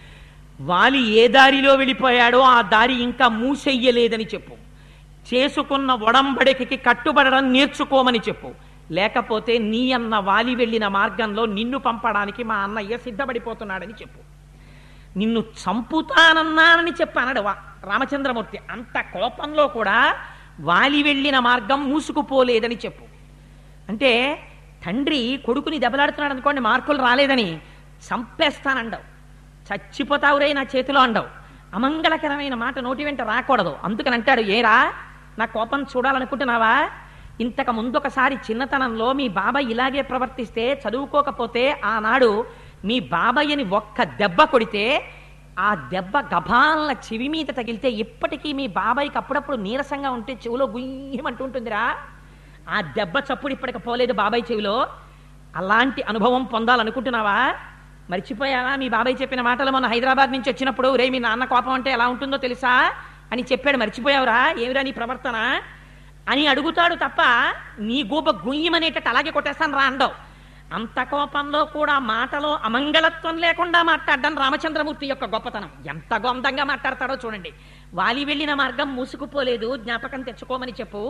వాలి ఏ దారిలో వెళ్ళిపోయాడో ఆ దారి ఇంకా మూసెయ్యలేదని చెప్పు చేసుకున్న ఒడంబడికి కట్టుబడడం నేర్చుకోమని చెప్పు లేకపోతే నీ అన్న వాలి వెళ్ళిన మార్గంలో నిన్ను పంపడానికి మా అన్నయ్య సిద్ధపడిపోతున్నాడని చెప్పు నిన్ను చంపుతానన్నానని చెప్పానడు వా- రామచంద్రమూర్తి అంత కోపంలో కూడా వాలి వెళ్ళిన మార్గం మూసుకుపోలేదని చెప్పు అంటే తండ్రి కొడుకుని దెబ్బలాడుతున్నాడు అనుకోండి మార్కులు రాలేదని చంపేస్తానండవు చచ్చిపోతావురే నా చేతిలో అండవు అమంగళకరమైన మాట నోటి వెంట రాకూడదు అందుకని అంటాడు ఏరా నా కోపం చూడాలనుకుంటున్నావా ఇంతకు ముందు ఒకసారి చిన్నతనంలో మీ బాబాయ్ ఇలాగే ప్రవర్తిస్తే చదువుకోకపోతే ఆనాడు మీ బాబాయ్యని ఒక్క దెబ్బ కొడితే ఆ దెబ్బ గభాల చెవి మీద తగిలితే ఇప్పటికీ మీ బాబాయ్కి అప్పుడప్పుడు నీరసంగా ఉంటే చెవిలో గుయ్యమంటూ ఉంటుందిరా ఆ దెబ్బ చప్పుడు ఇప్పటికి పోలేదు బాబాయ్ చెవిలో అలాంటి అనుభవం పొందాలనుకుంటున్నావా మర్చిపోయావా మీ బాబాయ్ చెప్పిన మాటలు మొన్న హైదరాబాద్ నుంచి వచ్చినప్పుడు రే మీ నాన్న కోపం అంటే ఎలా ఉంటుందో తెలుసా అని చెప్పాడు మర్చిపోయావురా ఏమిరా నీ ప్రవర్తన అని అడుగుతాడు తప్ప నీ గూప గుయ్యమనేటట్టు అలాగే కొట్టేస్తాను రా అండవు అంత కోపంలో కూడా మాటలో అమంగళత్వం లేకుండా మాట్లాడడం రామచంద్రమూర్తి యొక్క గొప్పతనం ఎంత గొందంగా మాట్లాడతాడో చూడండి వాలి వెళ్ళిన మార్గం మూసుకుపోలేదు జ్ఞాపకం తెచ్చుకోమని చెప్పు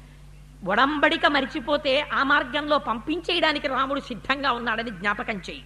ఒడంబడిక మరిచిపోతే ఆ మార్గంలో పంపించేయడానికి రాముడు సిద్ధంగా ఉన్నాడని జ్ఞాపకం చెయ్యి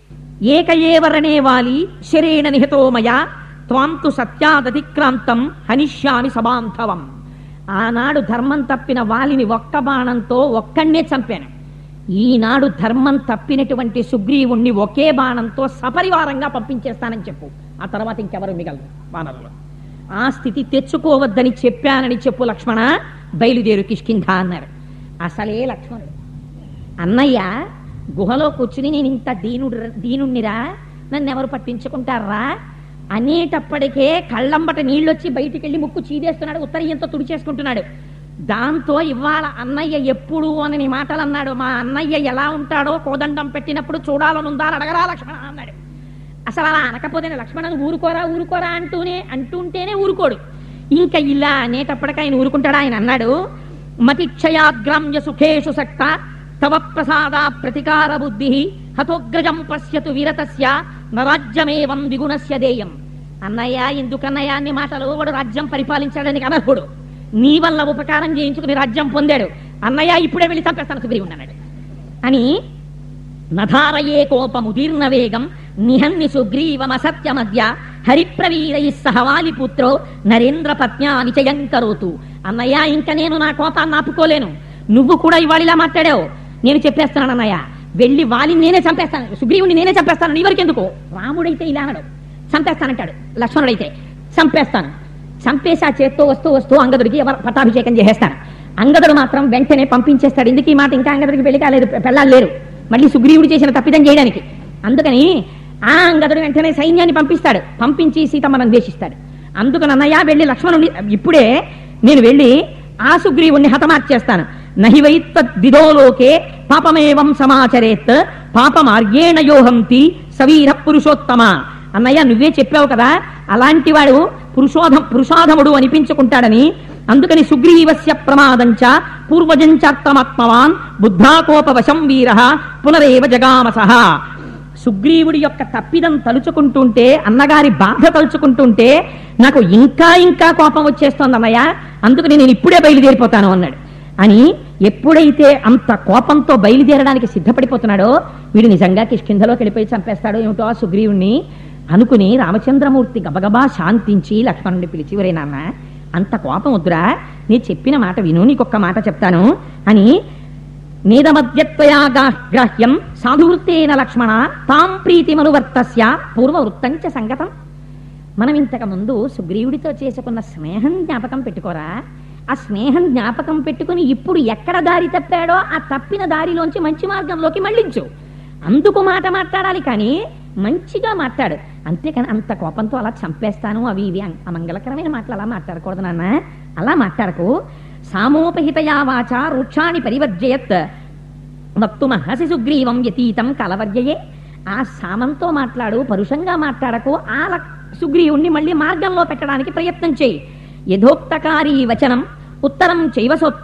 ఏక ఏవరణే వాలి శరేణ నిహతో మయా త్వాంతు సత్యాదతిక్రాంతం హనిష్యామి సబాంధవం ఆనాడు ధర్మం తప్పిన వాలిని ఒక్క బాణంతో ఒక్కడే చంపాను ఈనాడు ధర్మం తప్పినటువంటి సుగ్రీవుణ్ణి ఒకే బాణంతో సపరివారంగా పంపించేస్తానని చెప్పు ఆ తర్వాత ఇంకెవరు మిగలరు వానరులు ఆ స్థితి తెచ్చుకోవద్దని చెప్పానని చెప్పు లక్ష్మణ బయలుదేరు కిష్కింధ అన్నారు అసలే లక్ష్మణుడు అన్నయ్య గుహలో కూర్చుని నేను ఇంత దీనుడు దీనుణ్ణిరా నన్ను ఎవరు పట్టించుకుంటారా అనేటప్పటికే కళ్ళంబట నీళ్ళొచ్చి బయటికి వెళ్ళి ముక్కు చీదేస్తున్నాడు ఉత్తరీయంతో తుడిచేసుకుంటున్నాడు దాంతో ఇవాళ అన్నయ్య ఎప్పుడు అని మాటలు అన్నాడు మా అన్నయ్య ఎలా ఉంటాడో కోదండం పెట్టినప్పుడు చూడాలనుందా అని అడగరా లక్ష్మణ అన్నాడు అసలు అలా అనకపోతే లక్ష్మణను ఊరుకోరా ఊరుకోరా అంటూనే అంటుంటేనే ఊరుకోడు ఇంకా ఇలా అనేటప్పటికి ఆయన ఊరుకుంటాడా ఆయన అన్నాడు మతిక్షయాగ్రామ్య సుఖేషు సక్త తవ ప్రసాద ప్రతికార బుద్ధి హతోగ్రజం పశ్యతు వీరతస్య నరాజ్యమేవం ద్విగుణస్య దేయం అన్నయ్య ఎందుకన్నయ్య అన్ని మాటలు వాడు రాజ్యం పరిపాలించడానికి అనర్హుడు నీ వల్ల ఉపకారం చేయించుకుని రాజ్యం పొందాడు అన్నయ్య ఇప్పుడే వెళ్ళి చంపేస్తాను సుగ్రీవుడు అన్నాడు అని నధారయే కోపముదీర్ణ వేగం నిహన్ని సుగ్రీవమసత్య మధ్య హరిప్రవీరై సహవాలి పుత్రో నరేంద్ర పత్న్యా నిచయం కరోతు అన్నయ్య ఇంకా నేను నా కోపాన్ని ఆపుకోలేను నువ్వు కూడా ఇవాళ ఇలా మాట్లాడావు నేను చెప్పేస్తున్నాను అన్నయ్య వెళ్ళి వాలిని నేనే చంపేస్తాను సుగ్రీవుని నేనే చంపేస్తాను నీ వరకు ఎందుకు రాముడైతే ఇలా అనడు చంపేస్తానంటాడు లక్ష్మణుడైతే చంపేస్తాను చంపేసి ఆ చేత్తో వస్తూ వస్తూ అంగదుడికి ఎవరు పట్టాభిషేకం చేసేస్తాను అంగదుడు మాత్రం వెంటనే పంపించేస్తాడు ఎందుకు ఈ మాట ఇంకా అంగదుడికి పెళ్లి కాలేదు పెళ్ళాలు లేరు మళ్ళీ సుగ్రీవుడు చేసిన తప్పిదం చేయడానికి అందుకని ఆ అంగదుడు వెంటనే సైన్యాన్ని పంపిస్తాడు పంపించి సీతమ్మను అన్వేషిస్తాడు అందుకని అన్నయ్య వెళ్ళి లక్ష్మణుని ఇప్పుడే నేను వెళ్ళి ఆ సుగ్రీవుణ్ణి హతమార్చేస్తాను నహివైత్త దిదోలోకే పాపమేవం సమాచరేత్ పాపమార్గేణ యోహంతి సవీర పురుషోత్తమ అన్నయ్య నువ్వే చెప్పావు కదా అలాంటి వాడు పురుషోధం పురుషాధముడు అనిపించుకుంటాడని అందుకని సుగ్రీవస్య ప్రమాదంచ పూర్వజంచాత్తమాత్మవాన్ బుద్ధాకోపవశం వీర పునరేవ జగామసహ సుగ్రీవుడి యొక్క తప్పిదం తలుచుకుంటుంటే అన్నగారి బాధ తలుచుకుంటుంటే నాకు ఇంకా ఇంకా కోపం వచ్చేస్తోంది అన్నయ్య అందుకని నేను ఇప్పుడే బయలుదేరిపోతాను అన్నాడు అని ఎప్పుడైతే అంత కోపంతో బయలుదేరడానికి సిద్ధపడిపోతున్నాడో వీడు నిజంగా కిష్కింధలోకి వెళ్ళిపోయి చంపేస్తాడో ఏమిటో ఆ సుగ్రీవుణ్ణి అనుకుని రామచంద్రమూర్తి గబగబా శాంతించి లక్ష్మణుడిని పిలిచి ఒరే నాన్న అంత కోపం వద్దురా నీ చెప్పిన మాట విను నీకొక్క మాట చెప్తాను అని నేదమద్యత్వయా గ్రాహ్యం సాధువృత్తేన లక్ష్మణ తాం ప్రీతిమనువర్తస్య పూర్వవృత్తంచ సంగతం మనం ఇంతకు ముందు సుగ్రీవుడితో చేసుకున్న స్నేహం జ్ఞాపకం పెట్టుకోరా ఆ స్నేహం జ్ఞాపకం పెట్టుకుని ఇప్పుడు ఎక్కడ దారి తప్పాడో ఆ తప్పిన దారిలోంచి మంచి మార్గంలోకి మళ్ళించు అందుకు మాట మాట్లాడాలి కానీ మంచిగా మాట్లాడు అంతేకాని అంత కోపంతో అలా చంపేస్తాను అవి ఇవి అం- అమంగళకరమైన మాటలు అలా మాట్లాడకూడదు నాన్న అలా మాట్లాడకు సామోపహితయా వాచ రూక్షాన్ని పరివర్జయత్ వక్తుమహసి సుగ్రీవం యతీతం కలవర్జయే ఆ సామంతో మాట్లాడు పరుషంగా మాట్లాడకు ఆ లక్- సుగ్రీవుణ్ణి మళ్ళీ మార్గంలో పెట్టడానికి ప్రయత్నం చేయి యథోక్తకారీ వచనం ఉత్తరం చైవసోత్తరం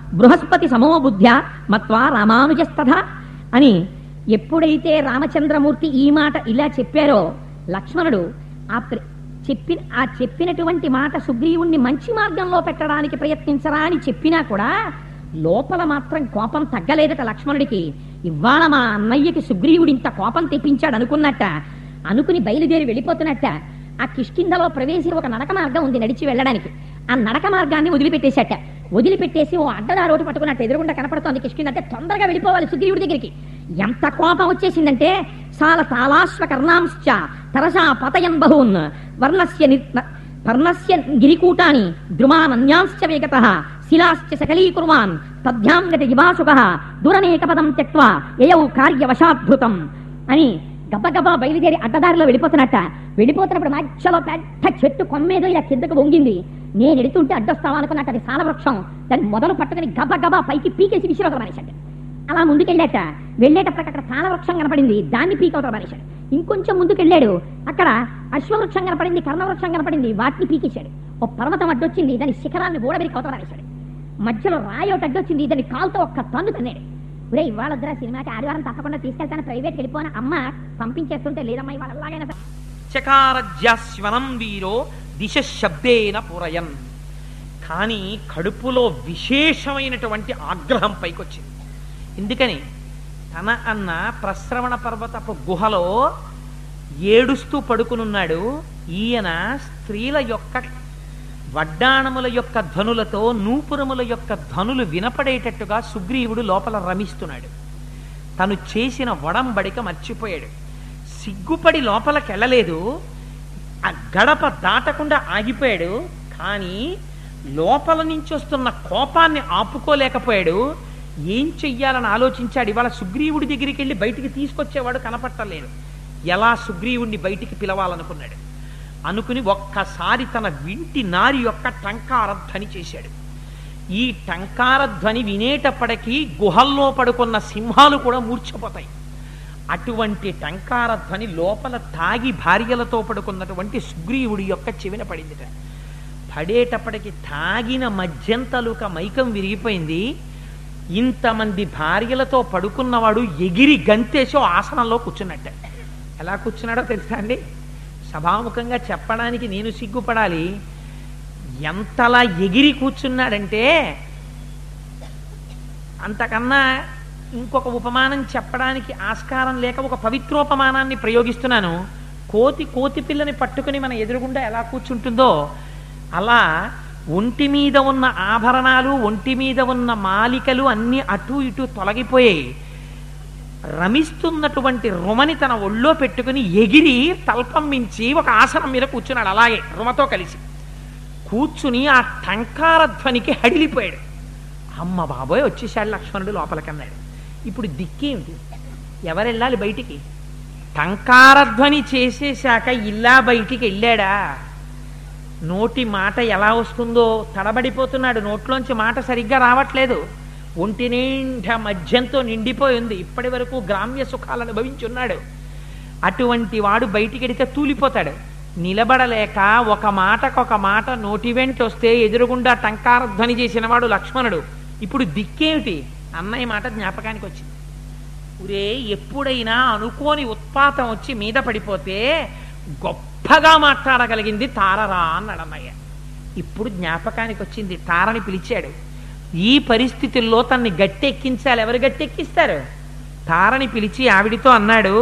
బృహస్పతి సమోబుద్ధ్య మత్వా రామానుజస్తథ అని ఎప్పుడైతే రామచంద్రమూర్తి ఈ మాట ఇలా చెప్పారో లక్ష్మణుడు ఆ ప్ర- చెప్పిన ఆ చెప్పినటువంటి మాట సుగ్రీవుణ్ణి మంచి మార్గంలో పెట్టడానికి ప్రయత్నించరా అని చెప్పినా కూడా లోపల మాత్రం కోపం తగ్గలేదట లక్ష్మణుడికి ఇవాళ మా అన్నయ్యకి సుగ్రీవుడు ఇంత కోపం తెప్పించాడు అనుకున్నట్ట అనుకుని బయలుదేరి వెళ్ళిపోతున్నట్ట ఆ కిష్కిందలో ప్రవేశి ఒక నడక మార్గం ఉంది నడిచి వెళ్ళడానికి ఆ నడక మార్గాన్ని వదిలిపెట్టేశాట వదిలిపెట్టేసి ఓ అడ్డదారి ఒకటి పట్టుకున్నట్టు ఎదురుగుండా కనపడుతోంది కిష్కింద అంటే తొందరగా వెళ్ళిపోవాలి సుగ్రీవుడి దగ్గరికి ఎంత కోపం వచ్చేసిందంటే సాల తాళాశ్వ కర్ణాంశ్చ తరసా పతయన్ బహూన్ వర్ణస్య ని- పర్ణస్య గిరికూటాని ద్రుమానన్యాంశ్చ వేగత శిలాశ్చ సకలీకుర్వాన్ తద్భ్యాం గతి జివాసుక దురనేక పదం త్యక్వా యయౌ కార్యవశాద్భృతం అని గబగబా బయలుదేరి అడ్డదారిలో వెళ్ళిపోతున్నట్ట వెళ్ళిపోతున్నప్పుడు మధ్యలో పెద్ద చెట్టు కొమ్మేదో ఇలా కిందకు వంగింది నేను ఎడుతుంటే అడ్డొస్తావా అనుకున్నట్టు అది సాలవృక్షం దాన్ని మొదలు పట్టుకుని గబగబా పైకి పీకేసి విసిరొక మనిషి అలా ముందుకెళ్ళాట వెళ్ళేటప్పటికి అక్కడ తాళవృక్షం కనపడింది దాన్ని పీకవతల పారేశాడు ఇంకొంచెం ముందుకెళ్ళాడు అక్కడ అశ్వవృక్షం కనపడింది కర్ణవృక్షం కనపడింది వాటిని పీకేశాడు ఓ పర్వతం అడ్డొచ్చింది దాని శిఖరాన్ని ఊడబెరికి అవతల పారేశాడు మధ్యలో రాయి ఒకటి అడ్డొచ్చింది దాన్ని కాలుతో ఒక్క తన్ను తన్నాడు ఒరే ఇవాళ వద్దురా సినిమాకి ఆదివారం తప్పకుండా తీసుకెళ్తాను ప్రైవేట్కి వెళ్ళిపోయిన అమ్మ పంపించేస్తుంటే లేదమ్మా ఇవాళ అలాగైనా చకారజ్యాస్వనం వీరో దిశ శబ్దేన పురయన్ కానీ కడుపులో విశేషమైనటువంటి ఆగ్రహం పైకొచ్చింది ఎందుకని తన అన్న ప్రశ్రవణ పర్వతపు గుహలో ఏడుస్తూ పడుకునున్నాడు ఈయన స్త్రీల యొక్క వడ్డాణముల యొక్క ధనులతో నూపురముల యొక్క ధనులు వినపడేటట్టుగా సుగ్రీవుడు లోపల రమిస్తున్నాడు తను చేసిన వడంబడిక మర్చిపోయాడు సిగ్గుపడి లోపలికెళ్ళలేదు ఆ గడప దాటకుండా ఆగిపోయాడు కానీ లోపల నుంచి వస్తున్న కోపాన్ని ఆపుకోలేకపోయాడు ఏం చెయ్యాలని ఆలోచించాడు ఇవాళ సుగ్రీవుడి దగ్గరికి వెళ్ళి బయటికి తీసుకొచ్చేవాడు కనపట్టలేదు ఎలా సుగ్రీవుడిని బయటికి పిలవాలనుకున్నాడు అనుకుని ఒక్కసారి తన వింటి నారి యొక్క టంకారధ్వని చేశాడు ఈ టంకారధ్వని వినేటప్పటికీ గుహల్లో పడుకున్న సింహాలు కూడా మూర్ఛపోతాయి అటువంటి టంకారధ్వని లోపల తాగి భార్యలతో పడుకున్నటువంటి సుగ్రీవుడి యొక్క చెవిన పడిందిట పడేటప్పటికి తాగిన మధ్యంతలుక మైకం విరిగిపోయింది ఇంతమంది భార్యలతో పడుకున్నవాడు ఎగిరి గంతేసో ఆసనంలో కూర్చున్నట్ట ఎలా కూర్చున్నాడో తెలుసా అండి సభాముఖంగా చెప్పడానికి నేను సిగ్గుపడాలి ఎంతలా ఎగిరి కూర్చున్నాడంటే అంతకన్నా ఇంకొక ఉపమానం చెప్పడానికి ఆస్కారం లేక ఒక పవిత్రోపమానాన్ని ప్రయోగిస్తున్నాను కోతి కోతి పిల్లని పట్టుకుని మన ఎదురుగుండా ఎలా కూర్చుంటుందో అలా ఒంటి మీద ఉన్న ఆభరణాలు ఒంటి మీద ఉన్న మాలికలు అన్నీ అటు ఇటు తొలగిపోయాయి రమిస్తున్నటువంటి రుమని తన ఒళ్ళో పెట్టుకుని ఎగిరి తల్పం మించి ఒక ఆసనం మీద కూర్చున్నాడు అలాగే రుమతో కలిసి కూర్చుని ఆ టంకారధ్వనికి హడిలిపోయాడు అమ్మ బాబోయ్ వచ్చేసాడు లక్ష్మణుడు లోపలికన్నాడు ఇప్పుడు దిక్కేమిటి ఎవరు వెళ్ళాలి బయటికి టంకారధ్వని చేసేశాక ఇల్లా బయటికి వెళ్ళాడా నోటి మాట ఎలా వస్తుందో తడబడిపోతున్నాడు నోట్లోంచి మాట సరిగ్గా రావట్లేదు ఒంటి నిండా మధ్యంతో నిండిపోయి ఉంది ఇప్పటి వరకు గ్రామ్య సుఖాలు అనుభవించున్నాడు అటువంటి వాడు బయటికెడితే తూలిపోతాడు నిలబడలేక ఒక మాటకొక మాట నోటి వెంట వస్తే ఎదురుగుండా టంకారధ్వని చేసిన వాడు లక్ష్మణుడు ఇప్పుడు దిక్కేమిటి అన్నయ్య మాట జ్ఞాపకానికి వచ్చింది ఒరే ఎప్పుడైనా అనుకోని ఉత్పాతం వచ్చి మీద పడిపోతే గొప్పగా మాట్లాడగలిగింది తారరా అన్నాడు అన్నయ్య ఇప్పుడు జ్ఞాపకానికి వచ్చింది తారని పిలిచాడు ఈ పరిస్థితుల్లో తన్ని గట్టెక్కించాలి ఎవరు గట్టెక్కిస్తారు తారని పిలిచి ఆవిడితో అన్నాడు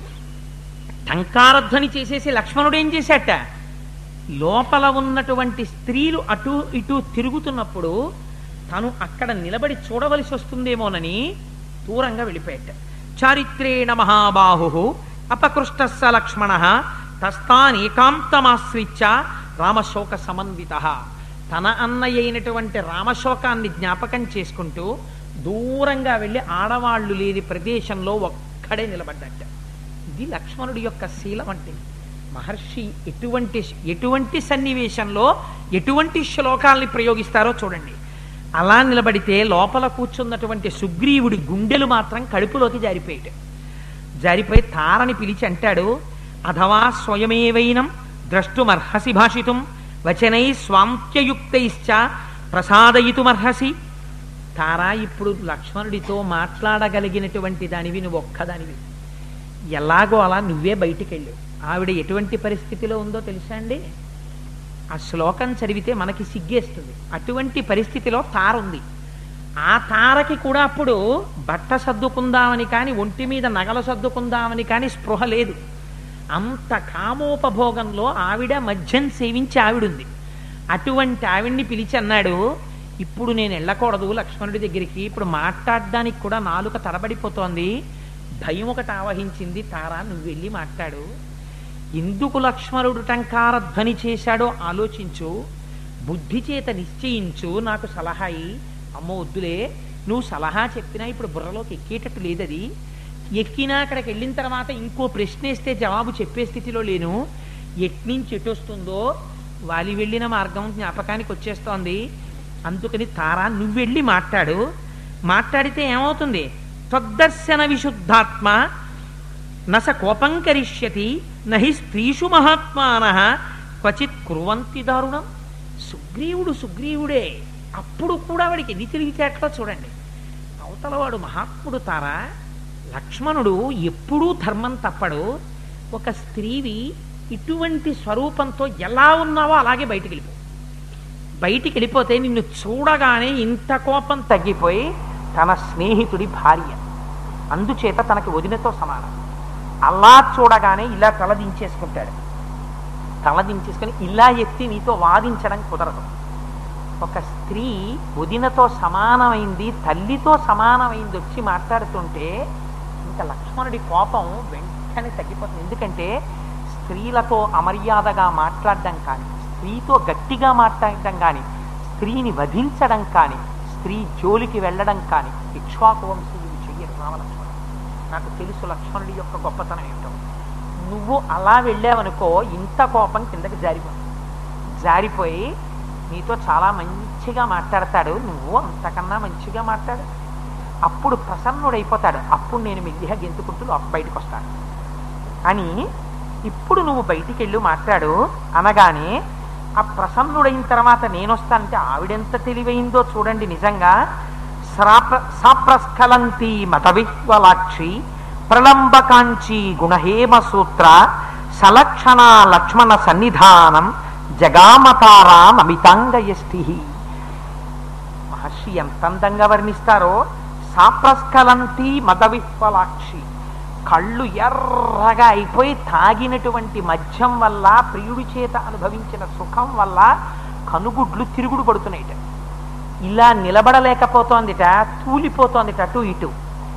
టంకారధ్వని చేసేసి లక్ష్మణుడు ఏం చేశాట లోపల ఉన్నటువంటి స్త్రీలు అటు ఇటు తిరుగుతున్నప్పుడు తను అక్కడ నిలబడి చూడవలసి వస్తుందేమోనని దూరంగా వెళ్ళిపోయాట చారిత్రేణ మహాబాహు అపకృష్ట స లక్ష్మణ తస్తానేకాంతమాశ్రిత్య రామశోక సమన్విత తన అన్నయ్య అయినటువంటి రామశోకాన్ని జ్ఞాపకం చేసుకుంటూ దూరంగా వెళ్ళి ఆడవాళ్లు లేని ప్రదేశంలో ఒక్కడే నిలబడ్డట ఇది లక్ష్మణుడి యొక్క శీలం అంటే మహర్షి ఎటువంటి ఎటువంటి సన్నివేశంలో ఎటువంటి శ్లోకాల్ని ప్రయోగిస్తారో చూడండి అలా నిలబడితే లోపల కూర్చున్నటువంటి సుగ్రీవుడి గుండెలు మాత్రం కడుపులోకి జారిపోయాడు జారిపోయి తారని పిలిచి అంటాడు అథవా స్వయమేవైనం ద్రష్టుమర్హసి భాషితుం వచనై స్వాంత్యయుక్తైశ్చ ప్రసాదయితుమర్హసి తారా ఇప్పుడు లక్ష్మణుడితో మాట్లాడగలిగినటువంటి దానివి నువ్వు ఒక్కదానివి ఎలాగో అలా నువ్వే బయటికి వెళ్ళు ఆవిడ ఎటువంటి పరిస్థితిలో ఉందో తెలుసా అండి ఆ శ్లోకం చదివితే మనకి సిగ్గేస్తుంది అటువంటి పరిస్థితిలో తార ఉంది ఆ తారకి కూడా అప్పుడు బట్ట సర్దుకుందామని కానీ ఒంటి మీద నగలు సర్దుకుందామని కానీ స్పృహ లేదు అంత కామోపభోగంలో ఆవిడ మద్యం సేవించి ఆవిడుంది అటువంటి ఆవిడ్ని పిలిచి అన్నాడు ఇప్పుడు నేను వెళ్ళకూడదు లక్ష్మణుడి దగ్గరికి ఇప్పుడు మాట్లాడడానికి కూడా నాలుక తడబడిపోతోంది భయం ఒకటి ఆవహించింది తారా నువ్వు వెళ్ళి మాట్లాడు ఎందుకు లక్ష్మణుడు టంకార ధ్వని చేశాడో ఆలోచించు బుద్ధి చేత నిశ్చయించు నాకు సలహా ఇయ్యి. అమ్మో వద్దులే నువ్వు సలహా చెప్పినా ఇప్పుడు బుర్రలోకి ఎక్కేటట్టు లేదది ఎక్కినా అక్కడికి వెళ్ళిన తర్వాత ఇంకో ప్రశ్న వేస్తే జవాబు చెప్పే స్థితిలో లేను ఎట్నుంచి ఎటు వస్తుందో వాలి వెళ్ళిన మార్గం జ్ఞాపకానికి వచ్చేస్తోంది అందుకని తారా నువ్వు వెళ్ళి మాట్లాడు మాట్లాడితే ఏమవుతుంది తద్దర్శన విశుద్ధాత్మ నస కోపం కరిష్యతి నహి స్త్రీషు మహాత్మాన క్వచిత్ కుర్వంతి దారుణం సుగ్రీవుడు సుగ్రీవుడే అప్పుడు కూడా వాడికి ఎన్ని తెలివితేటలో చూడండి అవతలవాడు మహాత్ముడు తారా లక్ష్మణుడు ఎప్పుడూ ధర్మం తప్పడు ఒక స్త్రీవి ఇటువంటి స్వరూపంతో ఎలా ఉన్నావో అలాగే బయటికి వెళ్ళిపో బయటికి వెళ్ళిపోతే నిన్ను చూడగానే ఇంత కోపం తగ్గిపోయి తన స్నేహితుడి భార్య అందుచేత తనకి వదినతో సమానం అలా చూడగానే ఇలా తల దించేసుకుంటాడు తల దించేసుకొని ఇలా ఎత్తి నీతో వాదించడం కుదరదు ఒక స్త్రీ వదినతో సమానమైంది తల్లితో సమానమైంది వచ్చి మాట్లాడుతుంటే ఇంకా లక్ష్మణుడి కోపం వెంటనే తగ్గిపోతుంది ఎందుకంటే స్త్రీలతో అమర్యాదగా మాట్లాడడం కానీ స్త్రీతో గట్టిగా మాట్లాడడం కానీ స్త్రీని వధించడం కానీ స్త్రీ జోలికి వెళ్ళడం కానీ ఇక్ష్వాకు వంశీయులు చెయ్యరు రామలక్ష్మణుడు నాకు తెలుసు లక్ష్మణుడి యొక్క గొప్పతనం ఏమిటో నువ్వు అలా వెళ్ళావనుకో ఇంత కోపం కిందకి జారిపోతుంది జారిపోయి నీతో చాలా మంచిగా మాట్లాడతాడు నువ్వు అంతకన్నా మంచిగా మాట్లాడు అప్పుడు ప్రసన్నుడైపోతాడు అప్పుడు నేను మెల్లిగా గెంతుకుంటూ లోప బయటకు వస్తాను అని ఇప్పుడు నువ్వు బయటికి వెళ్ళి మాట్లాడు అనగానే ఆ ప్రసన్నుడైన తర్వాత నేను వస్తానంటే ఆవిడెంత తెలివైందో చూడండి నిజంగా శ్రాప్ర సాప్రస్ఖలంతి మతవిహ్వలాక్షి ప్రలంబకాంచి గుణహేమ సూత్ర సలక్షణ లక్ష్మణ సన్నిధానం జగామతారా నమితాంగయష్టి మహర్షి ఎంత అందంగా వర్ణిస్తారో సాప్రస్ఖలంతి మదవిహ్వలాక్షి కళ్ళు ఎర్రగా అయిపోయి తాగినటువంటి మద్యం వల్ల ప్రియుడి చేత అనుభవించిన సుఖం వల్ల కనుగుడ్లు తిరుగుడు పడుతున్నాయిట ఇలా నిలబడలేకపోతోందిట తూలిపోతోందిట అటు ఇటు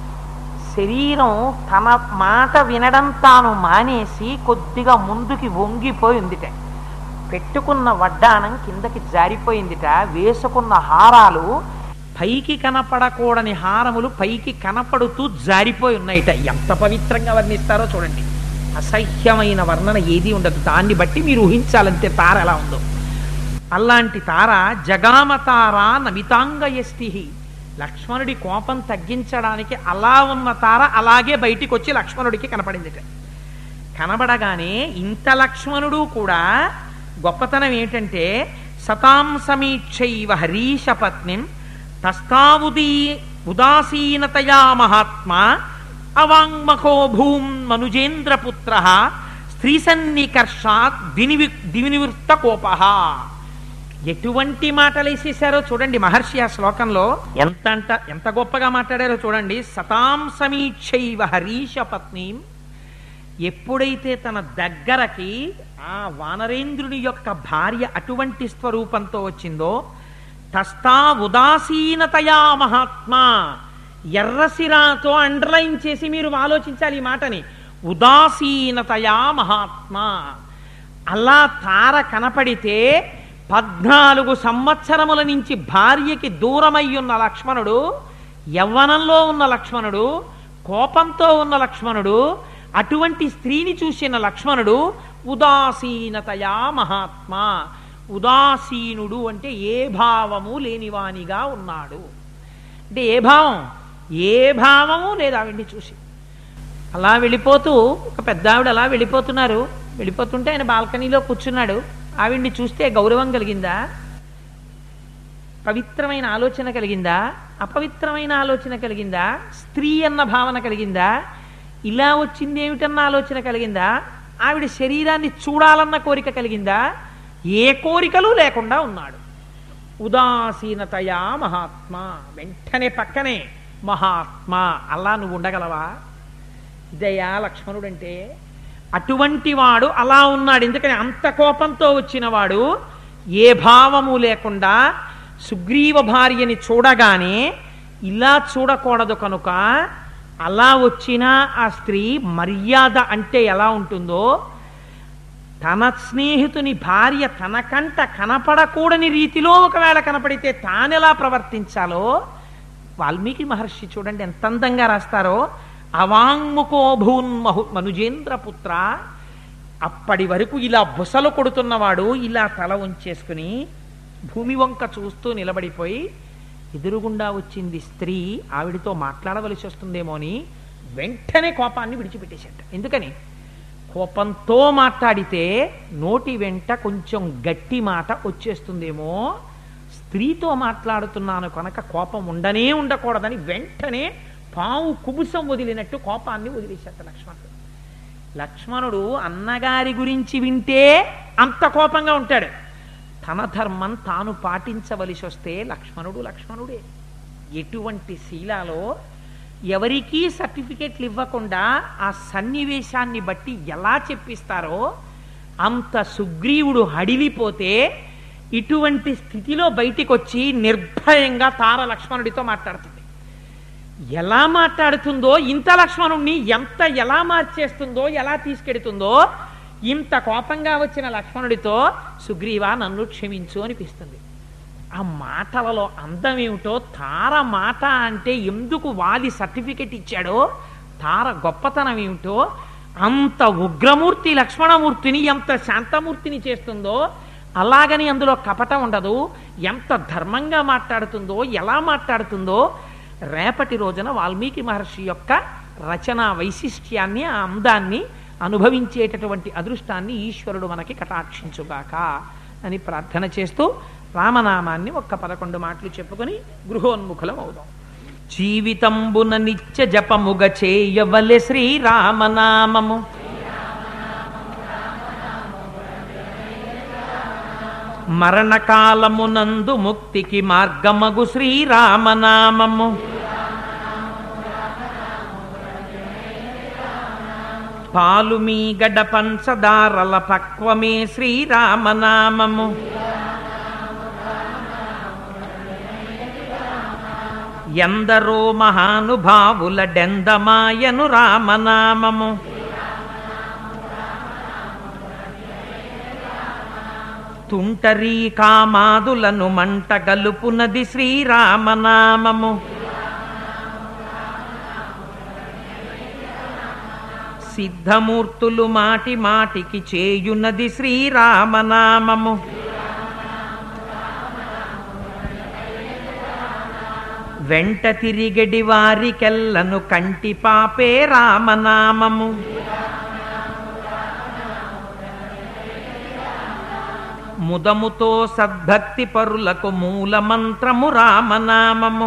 శరీరం తన మాట వినడం తాను మానేసి కొద్దిగా ముందుకి వంగిపోయి ఉందిట పెట్టుకున్న వడ్డానం కిందకి జారిపోయిందిట వేసుకున్న హారాలు పైకి కనపడకూడని హారములు పైకి కనపడుతూ జారిపోయి ఉన్నాయిట ఎంత పవిత్రంగా వర్ణిస్తారో చూడండి అసహ్యమైన వర్ణన ఏది ఉండదు దాన్ని బట్టి మీరు ఊహించాలంతే తార ఎలా ఉందో అలాంటి తార జగామ తార నమితాంగయష్టి లక్ష్మణుడి కోపం తగ్గించడానికి అలా ఉన్న తార అలాగే బయటికి వచ్చి లక్ష్మణుడికి కనపడిందిట కనబడగానే ఇంత లక్ష్మణుడు కూడా గొప్పతనం ఏంటంటే సతాం సమీక్షైవ హరీష పత్నిం తస్తావుదీ ఉదాసీనతయా మహాత్మా అవాంగ్మకో భూం మనుజేంద్రపుత్ర స్త్రీసన్నికర్షాత్ దినివి దివినివృత్త కోప ఎటువంటి మాటలు వేసేసారో చూడండి మహర్షి ఆ శ్లోకంలో ఎంత అంట ఎంత గొప్పగా మాట్లాడారో చూడండి సతాం సమీక్షైవ హరీష పత్నీం ఎప్పుడైతే తన దగ్గరకి ఆ వానరేంద్రుని యొక్క భార్య అటువంటి స్వరూపంతో వచ్చిందో తస్తా ఉదాసీనతయా మహాత్మా ఎర్రసిరాతో అండర్లైన్ చేసి మీరు ఆలోచించాలి ఈ మాటని ఉదాసీనతయా మహాత్మా అలా తార కనపడితే పద్నాలుగు సంవత్సరముల నుంచి భార్యకి దూరమై ఉన్న లక్ష్మణుడు యవ్వనంలో ఉన్న లక్ష్మణుడు కోపంతో ఉన్న లక్ష్మణుడు అటువంటి స్త్రీని చూసిన లక్ష్మణుడు ఉదాసీనతయా మహాత్మా ఉదాసీనుడు అంటే ఏ భావము లేనివానిగా ఉన్నాడు అంటే ఏ భావం ఏ భావము లేదు ఆవిడ్ని చూసి అలా వెళ్ళిపోతూ ఒక పెద్ద ఆవిడ అలా వెళ్ళిపోతున్నారు వెళ్ళిపోతుంటే ఆయన బాల్కనీలో కూర్చున్నాడు ఆవిడ్ని చూస్తే గౌరవం కలిగిందా పవిత్రమైన ఆలోచన కలిగిందా అపవిత్రమైన ఆలోచన కలిగిందా స్త్రీ అన్న భావన కలిగిందా ఇలా వచ్చింది ఏమిటన్న ఆలోచన కలిగిందా ఆవిడ శరీరాన్ని చూడాలన్న కోరిక కలిగిందా ఏ కోరికలు లేకుండా ఉన్నాడు ఉదాసీనతయా మహాత్మా వెంటనే పక్కనే మహాత్మా అలా నువ్వు ఉండగలవా ఇదయ్యా లక్ష్మణుడంటే అటువంటి వాడు అలా ఉన్నాడు ఎందుకని అంత కోపంతో వచ్చిన వాడు ఏ భావము లేకుండా సుగ్రీవ భార్యని చూడగానే ఇలా చూడకూడదు కనుక అలా వచ్చిన ఆ స్త్రీ మర్యాద అంటే ఎలా ఉంటుందో తన స్నేహితుని భార్య తన కంట కనపడకూడని రీతిలో ఒకవేళ కనపడితే తానెలా ప్రవర్తించాలో వాల్మీకి మహర్షి చూడండి ఎంత అందంగా రాస్తారో అవాంగ్ముఖో భూన్మహు మనుజేంద్ర పుత్ర అప్పటి వరకు ఇలా బుసలు కొడుతున్నవాడు ఇలా తల ఉంచేసుకుని భూమి వంక చూస్తూ నిలబడిపోయి ఎదురుగుండా వచ్చింది స్త్రీ ఆవిడితో మాట్లాడవలసి వస్తుందేమో అని వెంటనే కోపాన్ని విడిచిపెట్టేశాట ఎందుకని కోపంతో మాట్లాడితే నోటి వెంట కొంచెం గట్టి మాట వచ్చేస్తుందేమో స్త్రీతో మాట్లాడుతున్నాను కనుక కోపం ఉండనే ఉండకూడదని వెంటనే పావు కుబుసం వదిలినట్టు కోపాన్ని వదిలేశాట లక్ష్మణుడు లక్ష్మణుడు అన్నగారి గురించి వింటే అంత కోపంగా ఉంటాడు తన ధర్మం తాను పాటించవలసి వస్తే లక్ష్మణుడు లక్ష్మణుడే ఎటువంటి శీలాలో ఎవరికీ సర్టిఫికెట్లు ఇవ్వకుండా ఆ సన్నివేశాన్ని బట్టి ఎలా చెప్పిస్తారో అంత సుగ్రీవుడు హడిలిపోతే ఇటువంటి స్థితిలో బయటికి వచ్చి నిర్భయంగా తార లక్ష్మణుడితో మాట్లాడుతుంది ఎలా మాట్లాడుతుందో ఇంత లక్ష్మణుణ్ణి ఎంత ఎలా మార్చేస్తుందో ఎలా తీసుకెడుతుందో ఇంత కోపంగా వచ్చిన లక్ష్మణుడితో సుగ్రీవా నన్ను క్షమించు అనిపిస్తుంది ఆ మాటలలో అందం ఏమిటో తార మాట అంటే ఎందుకు వాలి సర్టిఫికెట్ ఇచ్చాడో తార గొప్పతనం ఏమిటో అంత ఉగ్రమూర్తి లక్ష్మణమూర్తిని ఎంత శాంతమూర్తిని చేస్తుందో అలాగని అందులో కపటం ఉండదు ఎంత ధర్మంగా మాట్లాడుతుందో ఎలా మాట్లాడుతుందో రేపటి రోజున వాల్మీకి మహర్షి యొక్క రచనా వైశిష్ట్యాన్ని ఆ అందాన్ని అనుభవించేటటువంటి అదృష్టాన్ని ఈశ్వరుడు మనకి కటాక్షించుగాక అని ప్రార్థన చేస్తూ రామనామాన్ని ఒక్క పదకొండు మాటలు చెప్పుకొని గృహోన్ముఖులం అవుదాం జీవితంబున నిత్య జపముగ చేయవలె శ్రీరామనామము మరణకాలమునందు ముక్తికి మార్గమగు శ్రీరామనామము పాలు మీ గడ పంచదారల పక్వమే శ్రీరామనామము ఎందరో మహానుభావుల డెందమాయను రామనామము తుంటరీ కామాదులను మంట గలుపునది శ్రీరామనామము సిద్ధమూర్తులు మాటి మాటికి చేయునది శ్రీరామనామము వెంట తిరిగడి వారికెల్లను కంటి పాపే రామనామము ముదముతో సద్భక్తి పరులకు మూల మంత్రము రామనామము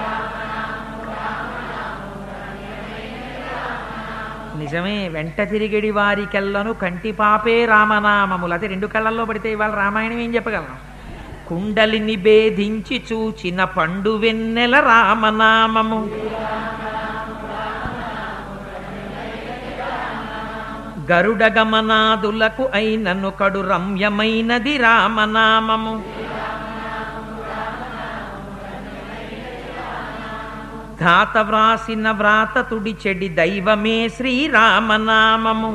నిజమే వెంట తిరిగడి వారికెల్లను కంటి పాపే రామనామములు అదే రెండు కళ్ళల్లో పడితే ఇవాళ రామాయణం ఏం చెప్పగలను కుండలిని భేదించి చూచిన పండు వెన్నెల రామనామము గరుడ గమనాదులకు అయినను కడు రమ్యమైనది రామనామము ధాత వ్రాసిన వ్రాత తుడి చెడి దైవమే శ్రీరామనామము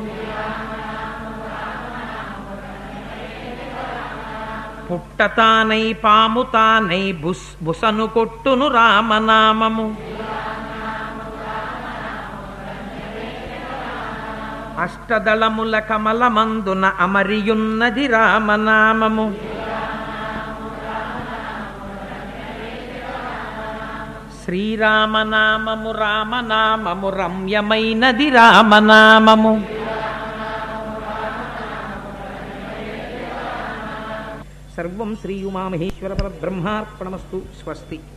పుట్టతానై పాముతానై బుస్ బుసను కొట్టును రామనామము అష్టదళముల కమలమందున అమరియున్నది రామనామము శ్రీరామనామము రామనామము రమ్యమైనది రామనామము సర్వం శ్రీ ఉమామహేశ్వర పరబ్రహ్మార్పణమస్తు స్వస్తి